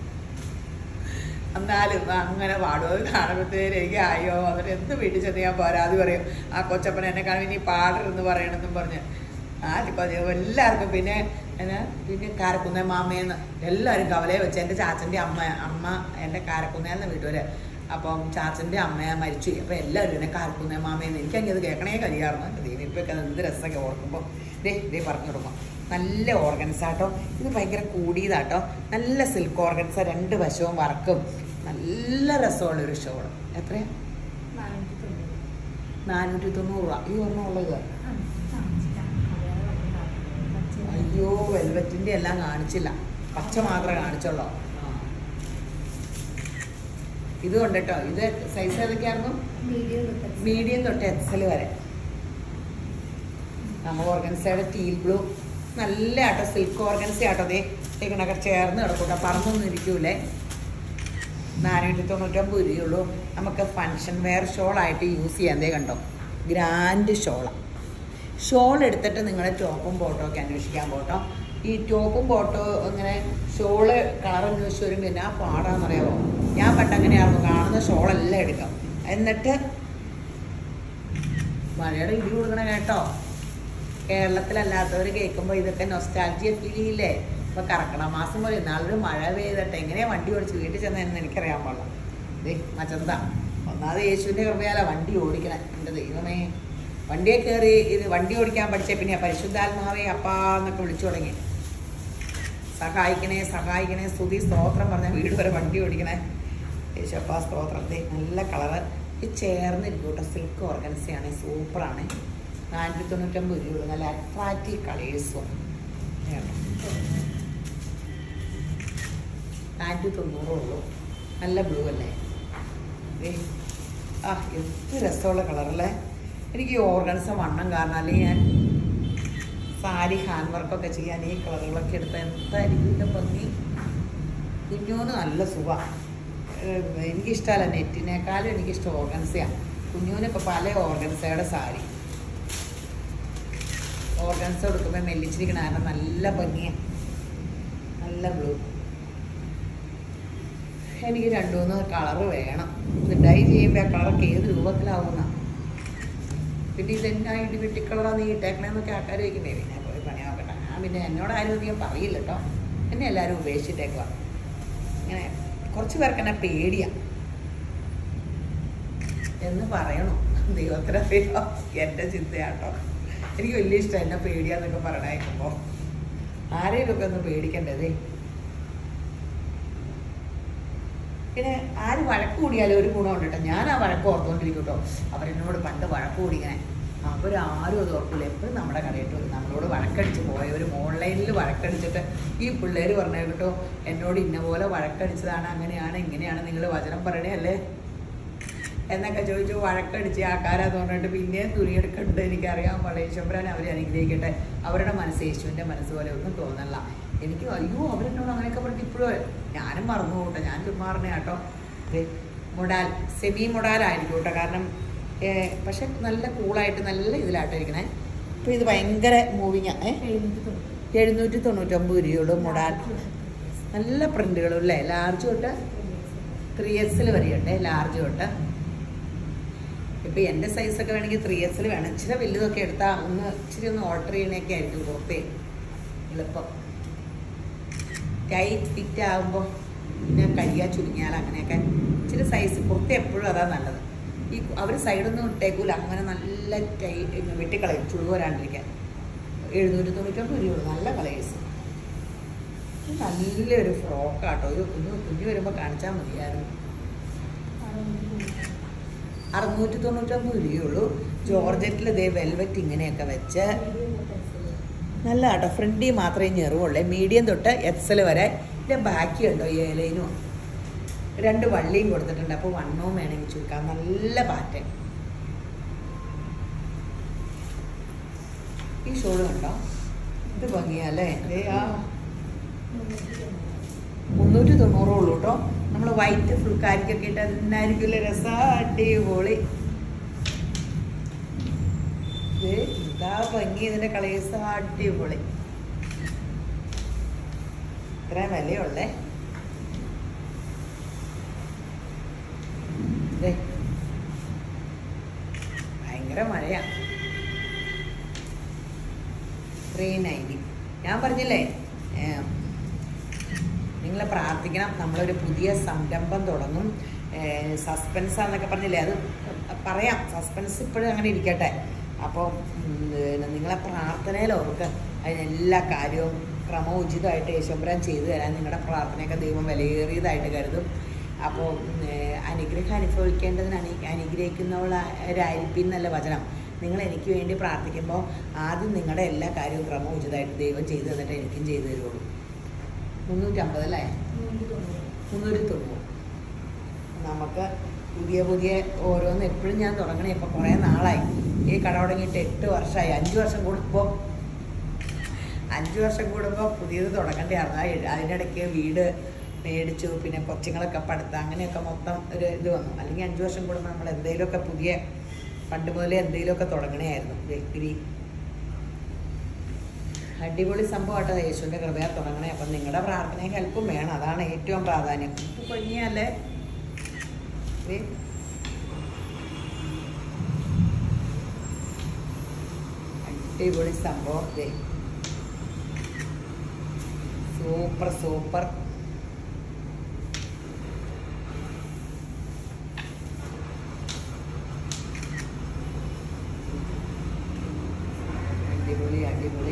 എന്നാലും അങ്ങനെ പാടും അത് കാണുമ്പോഴത്തേനും എനിക്ക് അയ്യോ എന്നിട്ട് എന്ത് വീട്ടിൽ ചെന്ന് ഞാൻ പരാതി പറയും ആ കൊച്ചപ്പൻ എന്നെ കാണും ഇനി പാടരുന്ന് പറയണമെന്നും പറഞ്ഞ് ആ കൊ- എല്ലാവർക്കും പിന്നെ എന്നാ പിന്നെ കാരക്കുന്നേ മാമയെന്ന് എല്ലാവരും കവലയെ വെച്ച് എൻ്റെ ചാച്ചൻ്റെ അമ്മ അമ്മ എൻ്റെ കാരക്കുന്നേന്ന് വീട്ടുകാര് അപ്പം ചാച്ചൻ്റെ അമ്മ മരിച്ചു അപ്പം എല്ലാവരും എന്നെ കാരക്കുന്നേ മാമയെന്ന് എനിക്കങ്ങനെ അത് കേൾക്കണേ കഴിയാറുണ്ട് ദൈവപ്പൊക്കെ എന്ത് രസമൊക്കെ ഓർക്കുമ്പോൾ ദേ ദേ പറഞ്ഞു കൊടുക്കും നല്ല ഓർഗൻസ് ആട്ടോ ഇത് ഭയങ്കര കൂടിയതാട്ടോ നല്ല സിൽക്ക് ഓർഗൻസ് രണ്ട് വശവും വറക്കും നല്ല രസമുള്ളൊരു ഷോള് എത്രയാ നാനൂറ്റി തൊണ്ണൂറ് രൂപ ഈ ഒരെണ്ണം ഉള്ളത് അയ്യോ വെൽവെറ്റിന്റെ എല്ലാം കാണിച്ചില്ല പച്ച മാത്രമേ കാണിച്ചുള്ളൂ ആ. ഇത് കൊണ്ടിട്ടോ ഇത് സൈസ് ഏതൊക്കെയായിരുന്നു മീഡിയം തൊട്ട് എക്സൽ വരെ നമ്മൾ ഓർഗൻസയുടെ ടീൽ ബ്ലൂ നല്ല ആട്ടോ സിൽക്ക് ഓർഗൻസി ആട്ടോ ദേ ഇങ്ങനൊക്കെ ചേർന്ന് കിടക്കൂട്ടോ പറന്നൊന്നും ഇരിക്കൂലേ നാനൂറ്റി തൊണ്ണൂറ്റൊമ്പത് രൂപയുള്ളൂ നമുക്ക് ഫങ്ഷൻ വെയർ ഷോളായിട്ട് യൂസ് ചെയ്യാൻ ദേ കണ്ടോ ഗ്രാൻഡ് ഷോളാണ് ഷോൾ എടുത്തിട്ട് നിങ്ങളെ ടോപ്പും ബോട്ടോ ഒക്കെ അന്വേഷിക്കാൻ പോട്ടോ ഈ ടോപ്പും ബോട്ടോ ഇങ്ങനെ ഷോള് കളർ അന്വേഷിച്ച് വരുമ്പോൾ എന്നാ പാടാന്നറിയാമോ ഞാൻ പണ്ട് അങ്ങനെയായിരുന്നു കാണുന്ന ഷോളെല്ലാം എടുക്കാം എന്നിട്ട് മഴയുടെ ഇടി കൊടുക്കണ കേട്ടോ കേരളത്തിലല്ലാത്തവർ കേൾക്കുമ്പോൾ ഇതൊക്കെ നൊസ്റ്റാൾജിയ ഫീൽ ചെയ്യില്ലേ ഇപ്പൊ കറക്കണ മാസം പോലെ നാളൊരു മഴ പെയ്തിട്ട് എങ്ങനെയാ വണ്ടി ഓടിച്ച് വീട്ടിൽ ചെന്നതെന്ന് എനിക്കറിയാൻ പാടില്ല ദേ മച്ചന്ത ഒന്നാമത് യേശുവിൻ്റെ കൃപയാല വണ്ടി ഓടിക്കണേ എൻ്റെ ദൈവമേ വണ്ടിയെ കയറി ഇത് വണ്ടി ഓടിക്കാൻ പഠിച്ച പിന്നെ പരിശുദ്ധാത്മാവേ അപ്പാ എന്നൊക്കെ വിളിച്ചു തുടങ്ങി സഹായിക്കണേ സഹായിക്കണേ സ്തുതി സ്തോത്രം പറഞ്ഞ വീട് വരെ വണ്ടി ഓടിക്കണേ യേശപ്പാ സ്തോത്രത്തെ നല്ല കളറ് ഇത് ചേർന്നിരിക്കും കേട്ടോ സിൽക്ക് ഓർഗൻസയാണ് സൂപ്പറാണ് നാനൂറ്റി തൊണ്ണൂറ്റമ്പത് രൂപ നല്ല അട്രാക്റ്റീവ് കളേഴ്സും നാനൂറ്റി തൊണ്ണൂറേ ഉള്ളൂ നല്ല ബ്ലൂ അല്ലേ ദേ, ആ എന്ത് രസമുള്ള കളറല്ലേ എനിക്ക് ഈ ഓർഗൻസ വണ്ണം കാരണം അല്ലെങ്കിൽ ഞാൻ സാരി ഹാൻഡ് വർക്കൊക്കെ ചെയ്യാൻ ഈ കളറുകളൊക്കെ എടുത്ത എന്തായിരിക്കും ഇതിൻ്റെ ഭംഗി കുഞ്ഞൂന് നല്ല സുഖമാണ് എനിക്കിഷ്ടമല്ല നെറ്റിനേക്കാളും എനിക്കിഷ്ടം ഓർഗൻസയാണ് കുഞ്ഞൂന് ഇപ്പോൾ പല ഓർഗൻസയുടെ സാരി ഓർഗൻസ കൊടുക്കുമ്പോൾ മെല്ലിച്ചിരിക്കണ കാരണം നല്ല ഭംഗിയാണ് നല്ല ബ്ലൂ എനിക്ക് രണ്ടു മൂന്ന് കളറ് വേണം ഇത് ഡൈ ചെയ്യുമ്പോൾ ആ കളറൊക്കെ ഏത് രൂപത്തിലാവുന്ന പിന്നെ ഇതെന്നാ ഇടി വെട്ടി കളറാ നീ ഇട്ടേക്കണേന്നൊക്കെ ആൾക്കാർ ചോദിക്കുന്നേ പിന്നെ പോയി പണി നോക്കട്ടെ ഞാൻ പിന്നെ എന്നോട് ആരും അധികം പറയില്ല കേട്ടോ എന്നെ എല്ലാവരും ഉപേക്ഷിച്ചിട്ടേക്കുക ഇങ്ങനെ കുറച്ച് പേർക്ക് എന്നെ പേടിയാ എന്ന് പറയണു ദൈവത്തിനറിയോ എൻ്റെ ചിന്തയാട്ടോ എനിക്ക് വലിയ ഇഷ്ടം എന്നെ പേടിയാന്നൊക്കെ പറയണേക്കുമ്പോൾ ആരെയും ഒക്കെ ഒന്ന് പേടിക്കണ്ടതേ പിന്നെ ആര് വഴക്ക് കൂടിയാലും ഒരു ഗുണമുണ്ട് കേട്ടോ ഞാൻ ആ വഴക്ക് ഓർത്തുകൊണ്ടിരിക്കും കേട്ടോ അവരെന്നോട് പണ്ട് വഴക്ക് കൂടിങ്ങനെ അവരാരും അത് ഓർക്കില്ല എപ്പോഴും നമ്മുടെ കടയിട്ട് വരും നമ്മളോട് വഴക്കടിച്ച് പോയവരും ഓൺലൈനിൽ വഴക്കടിച്ചിട്ട് ഈ പിള്ളേർ പറഞ്ഞ കേട്ടോ എന്നോട് ഇന്ന പോലെ വഴക്കടിച്ചതാണ് അങ്ങനെയാണ് ഇങ്ങനെയാണ് നിങ്ങൾ വചനം പറയണേ അല്ലേ എന്നൊക്കെ ചോദിച്ചു വഴക്കടിച്ച് ആൾക്കാരാ തോന്നിട്ട് പിന്നെയും തുണിയെടുക്കുന്നുണ്ട് എനിക്കറിയാം വളയേശ്വരൻ അവരെ അനുഗ്രഹിക്കട്ടെ അവരുടെ മനസ്സ് യേശുവിൻ്റെ മനസ്സ് പോലെ ഒന്നും തോന്നല്ല എനിക്ക് അയ്യോ അവരെന്നോട് അങ്ങനെയൊക്കെ പറഞ്ഞിട്ട് ഇപ്പോഴും ഞാനും മറന്നു പോട്ടെ ഞാൻ ചുമ്മാറിനെ കേട്ടോ ദേ, മൊഡാൽ സെമി മൊഡാലായിരിക്കും കേട്ടോ കാരണം ഏ, പക്ഷെ നല്ല കൂളായിട്ട് നല്ല ഇതിലാട്ടോ ഇരിക്കണേ അപ്പോൾ ഇത് ഭയങ്കര മൂവിങ് ഏ എഴുന്നൂറ്റി തൊണ്ണൂറ്റൊമ്പത് രൂപയുള്ളൂ മൊഡാൽ നല്ല പ്രിന്റുകളും അല്ലേ ലാർജ് തൊട്ട് ത്രീ എക്സിൽ വരെയുണ്ട് ലാർജ് തൊട്ട് ഇപ്പം എൻ്റെ സൈസൊക്കെ വേണമെങ്കിൽ ത്രീ എക്സിൽ വേണം ഇച്ചിരി വലുതൊക്കെ എടുത്താൽ ഒന്ന് ഇച്ചിരി ഒന്ന് ഓൾട്ടർ ചെയ്യണൊക്കെ ആയിരിക്കും പുറത്തേ എളുപ്പം ടൈറ്റ് ഫിറ്റ് ആകുമ്പോൾ പിന്നെ കഴിയാ ചുരുങ്ങിയാൽ അങ്ങനെയൊക്കെ ഇച്ചിരി സൈസ് പുറത്ത് എപ്പോഴും അതാ നല്ലത് ഈ അവർ സൈഡൊന്നും ഇട്ടേക്കൂല അങ്ങനെ നല്ല ടൈറ്റ് വെട്ടിക്കളയും ചുളിവ് വരാണ്ടിരിക്കാൻ എഴുന്നൂറ്റി തൊണ്ണൂറ്റൊമ്പത് രൂപ നല്ല കളേഴ്സ് നല്ലൊരു ഫ്രോക്കാട്ടോ ഒരു കുഞ്ഞു കുഞ്ഞു വരുമ്പോൾ കാണിച്ചാൽ മതിയായിരുന്നു അറുന്നൂറ്റി തൊണ്ണൂറ്റൊമ്പത് രൂപയുള്ളൂ ജോർജറ്റിൽ ഇതേ വെൽവെറ്റ് ഇങ്ങനെയൊക്കെ വെച്ച് നല്ല കേട്ടോ ഫ്രണ്ടിൽ മാത്രമേ ഞെറുവുള്ളൂ മീഡിയം തൊട്ട് എക്സൽ വരെ ഇതിൻ്റെ ബാക്കിയുണ്ടോ ഈ ഏലയിനും രണ്ട് വള്ളിയും കൊടുത്തിട്ടുണ്ട് അപ്പോൾ വണ്ണവും വേണമെങ്കിൽ ചുരുക്കാം നല്ല പാറ്റേൺ ഈ ഷോള് കണ്ടോ ഇത് ഭംഗിയല്ലേ ദേ ആ മുന്നൂറ്റി തൊണ്ണൂറേ ഉള്ളൂ കേട്ടോ നമ്മൾ വൈറ്റ് ഫുൾക്കാരിക്കൊക്കെ ഇട്ട് എന്നായിരിക്കില്ല രസം അടിപൊളി ദേ, ഇതാ ഭംഗി ഇതിന്റെ കളേഴ്സ് അടിപൊളി ഇത്രയും വിലയുള്ളേ ദേ, ഭയങ്കര മഴയാ ത്രീ നയൻറ്റി ഞാൻ പറഞ്ഞില്ലേ നിങ്ങൾ പ്രാർത്ഥിക്കണം നമ്മളൊരു പുതിയ സംരംഭം തുടങ്ങും സസ്പെൻസ് എന്നൊക്കെ പറഞ്ഞില്ലേ അത് പറയാം സസ്പെൻസ് ഇപ്പോഴും അങ്ങനെ ഇരിക്കട്ടെ അപ്പോൾ നിങ്ങളെ പ്രാർത്ഥനയിൽ ഓർക്ക് അതിനെല്ലാ കാര്യവും ക്രമോചിതമായിട്ട് യേശോപുരം ചെയ്തു തരാൻ നിങ്ങളുടെ പ്രാർത്ഥനയൊക്കെ ദൈവം വിലയേറിയതായിട്ട് കരുതും അപ്പോൾ അനുഗ്രഹം അനുഭവിക്കേണ്ടതിന് അനു അനുഗ്രഹിക്കുന്നവരായിരിക്കും എന്നല്ല വചനം നിങ്ങൾ എനിക്ക് വേണ്ടി പ്രാർത്ഥിക്കുമ്പോൾ ആദ്യം നിങ്ങളുടെ എല്ലാ കാര്യവും ക്രമോചിതമായിട്ട് ദൈവം ചെയ്തു തന്നിട്ട് എനിക്കും ചെയ്തു തരുള്ളൂ മുന്നൂറ്റമ്പത് അല്ലേ മുന്നൂറ്റി തൊണ്ണൂറ് നമുക്ക് പുതിയ പുതിയ ഓരോന്ന് എപ്പോഴും ഞാൻ തുടങ്ങണേ ഇപ്പം കുറേ നാളായി ഈ കട തുടങ്ങിയിട്ട് എട്ട് വർഷമായി അഞ്ച് വർഷം കൂടുമ്പോൾ അഞ്ച് വർഷം കൂടുമ്പോൾ പുതിയത് തുടങ്ങേണ്ടതായിരുന്നു ആ എ- അതിനിടയ്ക്ക് വീട് മേടിച്ചു പിന്നെ കൊച്ചുങ്ങളൊക്കെ പഠിത്തം അങ്ങനെയൊക്കെ മൊത്തം ഒരു ഇത് വന്നു അല്ലെങ്കിൽ അഞ്ച് വർഷം കൂടുമ്പോൾ നമ്മൾ എന്തെങ്കിലുമൊക്കെ പുതിയ പണ്ട് മുതലേ എന്തെങ്കിലുമൊക്കെ തുടങ്ങണമായിരുന്നു വ്യക്തി അടിപൊളി സംഭവമാട്ടോ യേശുവിൻ്റെ കൃപയാ തുടങ്ങണേ അപ്പം നിങ്ങളുടെ പ്രാർത്ഥനയും ഹെൽപ്പും വേണം അതാണ് ഏറ്റവും പ്രാധാന്യം ഇത് പൊങ്ങിയല്ലേ ദേ. അടിപൊളി സംഭവം ദേ സൂപ്പർ സൂപ്പർ അടിപൊളി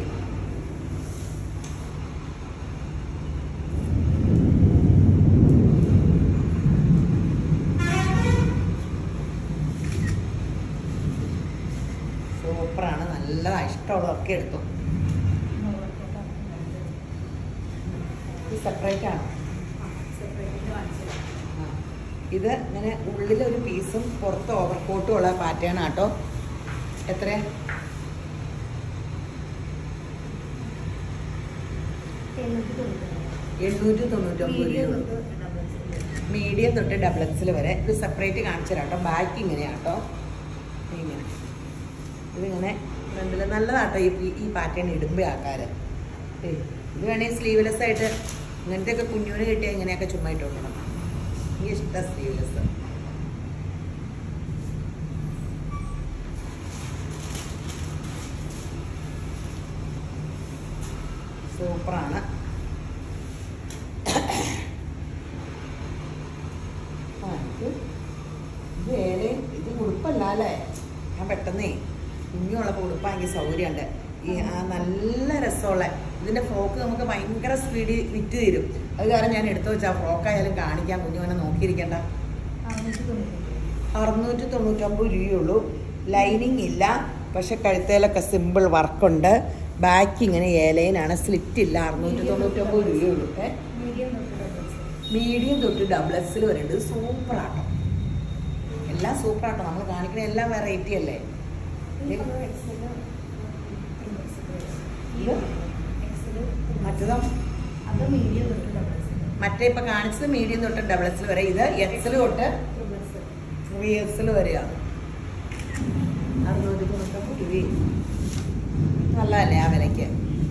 സൂപ്പറാണ് നല്ലതാ ഇഷ്ടമുള്ളതൊക്കെ എടുത്തു ഇത് സെപ്പറേറ്റ് ആണ് ആ. ഇത് ഇങ്ങനെ ഉള്ളിലൊരു പീസും പുറത്ത് ഓവർകോട്ടും ഉള്ള പാറ്റേൺ ആട്ടോ എത്ര എണ്ണൂറ്റി തൊണ്ണൂറ്റൊമ്പത് രൂപയുള്ളൂ മീഡിയം തൊട്ട് ഡബിൾ എക്സിൽ വരെ ഇത് സെപ്പറേറ്റ് കാണിച്ചു തരാം കേട്ടോ ബാക്ക് ഇങ്ങനെയാട്ടോ ഇങ്ങനെ ഇതിങ്ങനെ ഫ്രണ്ടിൽ നല്ലതാട്ടോ ഈ ഈ പാറ്റേൺ ഇടുമ്പോൾ ആൾക്കാർ ഇത് വേണേൽ സ്ലീവ്ലെസ് ആയിട്ട് ഇങ്ങനത്തെ ഒക്കെ കുഞ്ഞുവിന് കിട്ടിയാൽ ഇങ്ങനെയൊക്കെ ചുമ്മാ ഇട്ട് കൊടുക്കണം എനിക്ക് ഇഷ്ടം സ്ലീവ്ലെസ് സൂപ്പറാണ് ആ ഇത് ഇത് ഏറെ ഇത് ഉടുപ്പല്ല അല്ലേ ഞാൻ പെട്ടെന്നേ കുഞ്ഞുള്ളപ്പോൾ ഉടുപ്പാണെങ്കിൽ സൗകര്യമുണ്ട് ഈ ആ നല്ല രസമുള്ള ഇതിന്റെ ഫ്രോക്ക് നമുക്ക് ഭയങ്കര സ്പീഡിൽ വിറ്റ് തരും അത് കാരണം ഞാൻ എടുത്തു വെച്ചാൽ ഫ്രോക്കായാലും കാണിക്കാൻ കുഞ്ഞുവനെ നോക്കിയിരിക്കണ്ട അറുന്നൂറ്റി തൊണ്ണൂറ്റൊമ്പത് രൂപയുള്ളൂ ലൈനിങ് ഇല്ല പക്ഷെ കഴുത്തേലൊക്കെ സിമ്പിൾ വർക്കുണ്ട് ബാക്ക് ഇങ്ങനെ ഏലൈനാണ് സ്ലിറ്റ് ഇല്ല അറുന്നൂറ്റി തൊണ്ണൂറ്റൊമ്പത് രൂപയുള്ളൂ ഏ മീഡിയം തൊട്ട് ഡബിൾ എക്സിൽ വരെ ഉണ്ട് സൂപ്പറാട്ടോ എല്ലാം സൂപ്പറാട്ടോ നമ്മൾ കാണിക്കുന്ന എല്ലാം വെറൈറ്റി അല്ലേ മറ്റേതോ അത് മീഡിയം തൊട്ട് ഡബിൾ മറ്റേ ഇപ്പൊ കാണിച്ചത് മീഡിയം തൊട്ട് ഡബിൾ എക്സിൽ വരെ ഇത് എക്സിൽ തൊട്ട് ത്രീ എക്സിൽ വരെയാണ് അറുന്നൂറ്റി തൊണ്ണൂറ്റൊമ്പത് രൂപ നല്ലതല്ലേ ആ വിലയ്ക്ക്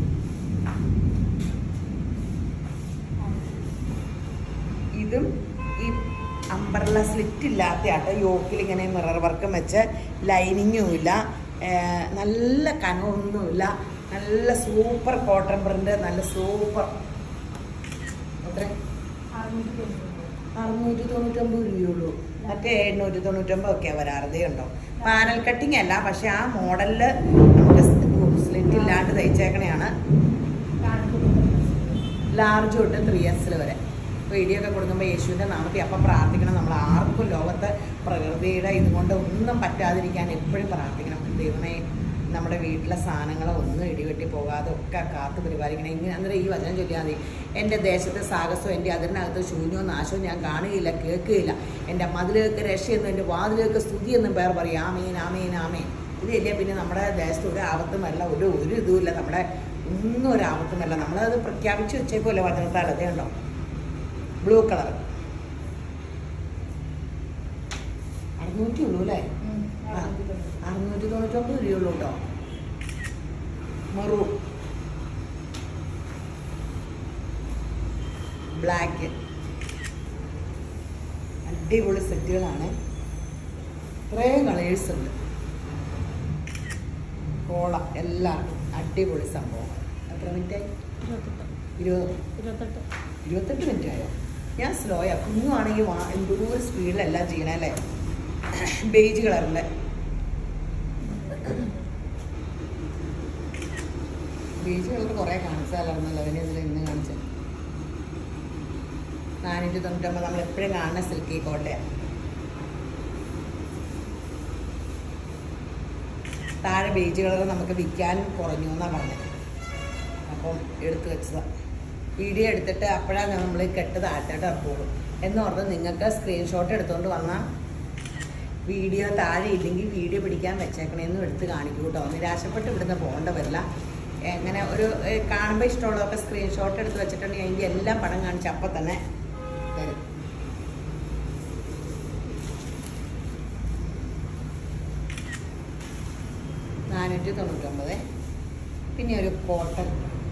ഇതും ഈ അമ്പർല സ്ലിറ്റ് ഇല്ലാത്ത ആട്ടോ യോക്കിൽ ഇങ്ങനെ മിറർ വർക്കും വെച്ച് ലൈനിങ്ങും ഇല്ല ഏർ നല്ല കനമൊന്നുമില്ല നല്ല സൂപ്പർ കോട്ടൺ പ്രിന്റ് നല്ല സൂപ്പർ എത്ര അറുന്നൂറ്റി തൊണ്ണൂറ്റൊമ്പത് രൂപയുള്ളൂ മറ്റേ എണ്ണൂറ്റി തൊണ്ണൂറ്റൊമ്പത് ഒക്കെ വരാറതേ ഉണ്ടോ പാനൽ കട്ടിങ് അല്ല പക്ഷെ ആ മോഡലില് നമുക്ക് സ്ലിറ്റ് ഇല്ലാണ്ട് തയ്ച്ചേക്കണെയാണ് ലാർജ് തൊട്ട് ത്രീ എക്സിൽ വരെ വീഡിയോ ഒക്കെ കൊടുക്കുമ്പോൾ യേശുവിൻ്റെ നാമത്തിൽ അപ്പം പ്രാർത്ഥിക്കണം നമ്മൾ ആർക്കും ലോകത്ത് പ്രകൃതിയുടെ ഇതുകൊണ്ട് ഒന്നും പറ്റാതിരിക്കാൻ എപ്പോഴും പ്രാർത്ഥിക്കണം ദൈവമേ നമ്മുടെ വീട്ടിലെ സാധനങ്ങൾ ഒന്നും ഇടിവെട്ടി പോകാതെ ഒക്കെ കാത്തു പരിപാലിക്കണം ഇങ്ങനെ അന്നേരം ഈ വചനം ചൊല്ലിയാൽ മതി എൻ്റെ ദേശത്തെ സാഹസവും എൻ്റെ അതിനകത്ത് ശൂന്യവും നാശവും ഞാൻ കാണുകയില്ല കേൾക്കുകയില്ല എൻ്റെ മതിലേക്ക് രക്ഷയെന്നും എൻ്റെ വാതിലേക്ക് സ്തുതിയെന്നും പേർ പറയും ആമീൻ ആമീൻ ആമീൻ ഇതില്ലേ പിന്നെ നമ്മുടെ ദേശത്ത് ഒരു ആപത്തുമല്ല ഒരു ഒരു ഇതുമില്ല നമ്മുടെ ഒന്നും ഒരു ആപത്തുമല്ല നമ്മളത് പ്രഖ്യാപിച്ച് വെച്ചേക്കുമല്ലോ വചനത്താൽ അതേ ഉണ്ടോ ബ്ലൂ കളർ അറുന്നൂറ്റി ഉള്ളൂ അല്ലേ അറുന്നൂറ്റി തൊണ്ണൂറ്റൊമ്പത് രൂപയുള്ളൂ കേട്ടോ മെറൂ ബ്ലാക്ക് അടിപൊളി സെറ്റുകളാണ് ഇത്രയും കളേഴ്സ് ഉണ്ട് കോള എല്ലാവർക്കും അടിപൊളി സംഭവം എത്ര മിനിറ്റ് ഇരുപത് ഇരുപത്തെട്ട് ഇരുപത്തെട്ട് മിനിറ്റ് ആയോ ഞാൻ സ്ലോയാ കുഞ്ഞുവാണെങ്കിൽ വാ എന്തോരം സ്പീഡിലെല്ലാം ചെയ്യണേ അല്ലേ ബേജ് കളറിൻ്റെ ബേജ് കളർ കുറേ കാണിച്ചാലായിരുന്നല്ലോ അവനെ ഇതിൽ ഇന്ന് കാണിച്ചത് നാനൂറ്റി തൊണ്ണൂറ്റൊമ്പത് നമ്മൾ എപ്പോഴും കാണുന്ന സിൽക്കി കോട്ടയാണ് താഴെ ബേജ് കളർ നമുക്ക് വിൽക്കാൻ കുറഞ്ഞു എന്നാണ് പറഞ്ഞത് അപ്പം എടുത്തു വെച്ചതാണ് വീഡിയോ എടുത്തിട്ട് അപ്പോഴാണ് നമ്മൾ കെട്ട് താഴ്ത്തിട്ട് ഇറക്കുള്ളൂ എന്ന് പറഞ്ഞ് നിങ്ങൾക്ക് സ്ക്രീൻഷോട്ട് എടുത്തുകൊണ്ട് വന്നാൽ വീഡിയോ താഴെ ഇല്ലെങ്കിൽ വീഡിയോ പിടിക്കാൻ വെച്ചേക്കണേന്നും എടുത്ത് കാണിക്കൂ കേട്ടോ നിരാശപ്പെട്ട് ഇവിടുന്ന് പോകേണ്ട വരില്ല എങ്ങനെ ഒരു ഏഹ്, കാണുമ്പോൾ ഇഷ്ടമുള്ളതൊക്കെ സ്ക്രീൻഷോട്ട് എടുത്ത് വെച്ചിട്ടുണ്ടെങ്കിൽ അതിൻ്റെ എല്ലാ പടം കാണിച്ച് അപ്പം തന്നെ തരും നാനൂറ്റി തൊണ്ണൂറ്റൊമ്പത് പിന്നെ ഒരു കോട്ടൺ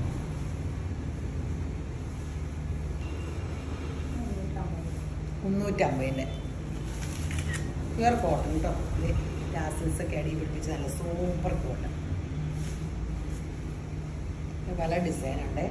മുന്നൂറ്റമ്പതിൻ്റെ പ്യുവർ കോട്ടൺ കേട്ടോ ഇത് ലാസിൽസ് ഒക്കെ അടി പിടിപ്പിച്ച് നല്ല സൂപ്പർ കോട്ടൺ ഇത് പല ഡിസൈനുണ്ട്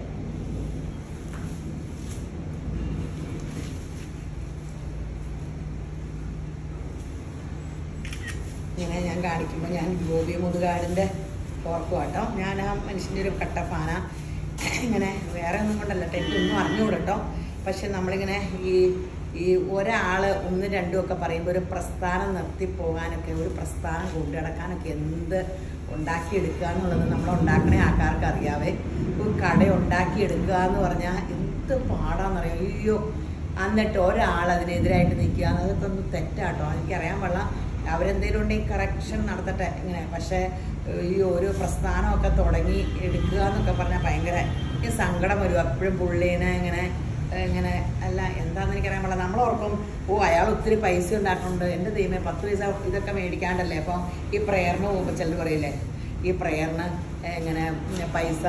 ഇങ്ങനെ ഞാൻ കാണിക്കുമ്പോൾ ഞാൻ ഗോപി മുതുകാടിൻ്റെ ഓർക്കുക കേട്ടോ ഞാൻ ആ മനുഷ്യൻ്റെ ഒരു കട്ട ഫാന ഇങ്ങനെ വേറെ ഒന്നും കൊണ്ടല്ല ട്ടോ, എനിക്കൊന്നും അറിഞ്ഞുകൂടെ കേട്ടോ പക്ഷെ നമ്മളിങ്ങനെ ഈ ഈ ഒരാൾ ഒന്നും രണ്ടും ഒക്കെ പറയുമ്പോൾ ഒരു പ്രസ്ഥാനം നിർത്തി പോകാനൊക്കെ ഒരു പ്രസ്ഥാനം കൊണ്ടു നടക്കാനൊക്കെ എന്ത് ഉണ്ടാക്കിയെടുക്കുക എന്നുള്ളത് നമ്മൾ ഉണ്ടാക്കണ ആൾക്കാർക്ക് അറിയാവേ ഒരു കട ഉണ്ടാക്കിയെടുക്കുക എന്ന് പറഞ്ഞാൽ എന്ത് പാടാന്നറിയാം അയ്യോ എന്നിട്ട് ഒരാൾ അതിനെതിരായിട്ട് നിൽക്കുക അതൊക്കെ ഒന്ന് തെറ്റാട്ടോ എനിക്കറിയാൻ പാടില്ല അവരെന്തെങ്കിലും ഉണ്ടെങ്കിൽ കറക്ഷൻ നടത്തട്ടെ ഇങ്ങനെ പക്ഷേ ഈ ഒരു പ്രസ്ഥാനമൊക്കെ തുടങ്ങി എടുക്കുക എന്നൊക്കെ പറഞ്ഞാൽ ഭയങ്കര ഈ സങ്കടം വരും എപ്പോഴും പുള്ളീനെ ഇങ്ങനെ ഇങ്ങനെ അല്ല എന്താണെന്ന് എനിക്കറിയാൻ പാടില്ല നമ്മളോർക്കും ഓ അയാൾ ഒത്തിരി പൈസ ഉണ്ടാക്കുന്നുണ്ട് എൻ്റെ ദൈവമേ പത്ത് പൈസ ഇതൊക്കെ മേടിക്കാണ്ടല്ലേ അപ്പോൾ ഈ പ്രേയറിന് പോകുമ്പോൾ ചിലർ പറയില്ലേ ഈ പ്രേയറിന് ഇങ്ങനെ പൈസ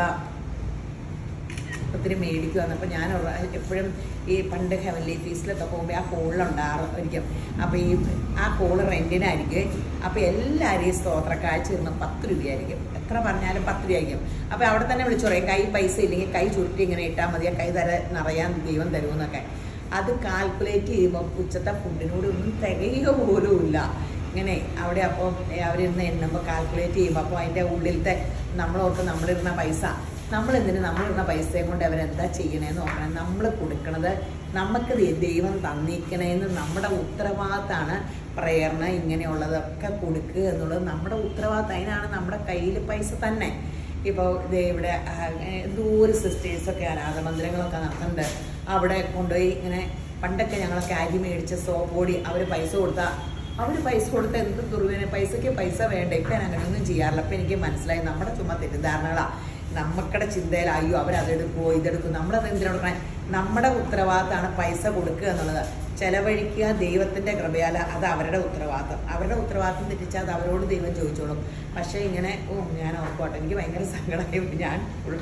ഒത്തിരി മേടിക്കുവാന്ന് അപ്പോൾ ഞാൻ ഉള്ള- എപ്പോഴും ഈ പണ്ട് ഹെവൻലി ഫീസിലൊക്കെ പോകുമ്പോൾ ആ കോളിലുണ്ടായിരിക്കും അപ്പോൾ ഈ ആ കോള് റെൻറ്റിനായിരിക്കും അപ്പോൾ എല്ലാവരും ഈ സ്തോത്ര കാഴ്ച ഇരുന്ന് പത്ത് രൂപയായിരിക്കും എത്ര പറഞ്ഞാലും പത്ത് രൂപയായിരിക്കും അപ്പോൾ അവിടെ തന്നെ വിളിച്ചു പറയും കൈ പൈസ ഇല്ലെങ്കിൽ കൈ ചുരുട്ടി ഇങ്ങനെ ഇട്ടാൽ മതി ആ കൈ തര നിറയാൻ ദൈവം തരുമെന്നൊക്കെ അത് കാൽക്കുലേറ്റ് ചെയ്യുമ്പോൾ ഉച്ചത്തെ ഫുഡിനോട് ഒന്നും തികയുക പോലും ഇല്ല ഇങ്ങനെ അവിടെ അപ്പോൾ അവരിരുന്ന് എണ്ണുമ്പോൾ കാൽക്കുലേറ്റ് ചെയ്യുമ്പോൾ അപ്പോൾ അതിൻ്റെ ഉള്ളിലത്തെ നമ്മളോർക്ക് നമ്മളിരുന്ന പൈസ നമ്മളെന്തിന് നമ്മളിരുന്ന പൈസയും കൊണ്ട് അവരെന്താ ചെയ്യണേന്ന് നോക്കണം നമ്മൾ കൊടുക്കണത് നമുക്ക് ദൈ- ദൈവം തന്നിക്കണേന്ന് നമ്മുടെ ഉത്തരവാദിത്തമാണ് പ്രേരണ ഇങ്ങനെയുള്ളതൊക്കെ കൊടുക്കുക എന്നുള്ളത് നമ്മുടെ ഉത്തരവാദിത്തം അതിനാണ് നമ്മുടെ കയ്യിൽ പൈസ തന്നെ ഇപ്പോൾ ഇത് ഇവിടെ ആ, എന്തോ ഒരു സിസ്റ്റേഴ്സൊക്കെ അനാഥ മന്ദിരങ്ങളൊക്കെ നടത്തുന്നുണ്ട് അവിടെ കൊണ്ടുപോയി ഇങ്ങനെ പണ്ടൊക്കെ ഞങ്ങളൊക്കെ അരി മേടിച്ച സോപ്പ് പൊടി അവർ പൈസ കൊടുത്താൽ അവർ പൈസ കൊടുത്ത എന്ത് ദുർവിനെ പൈസയ്ക്ക് പൈസ വേണ്ട ഇപ്പം ഞാൻ അങ്ങനെയൊന്നും ചെയ്യാറില്ല അപ്പം എനിക്ക് മനസ്സിലായി നമ്മുടെ ചുമ്മാ തെറ്റിദ്ധാരണകളാ നമുക്കടെ ചിന്തയിൽ അയ്യോ അവരതെടുക്കുമോ ഇതെടുക്കും നമ്മളത് എന്തിനാ കൊടുക്കണേ നമ്മുടെ ഉത്തരവാദിത്തമാണ് പൈസ കൊടുക്കുക എന്നുള്ളത് ചെലവഴിക്കുക ദൈവത്തിൻ്റെ കൃപയാൽ അത് അവരുടെ ഉത്തരവാദിത്തം അവരുടെ ഉത്തരവാദിത്തം തെറ്റിച്ചാൽ അത് അവരോട് ദൈവം ചോദിച്ചോളും പക്ഷേ ഇങ്ങനെ ഓ ഞാൻ ഓർക്കോട്ടെ എനിക്ക് ഭയങ്കര സങ്കടമായി ഞാൻ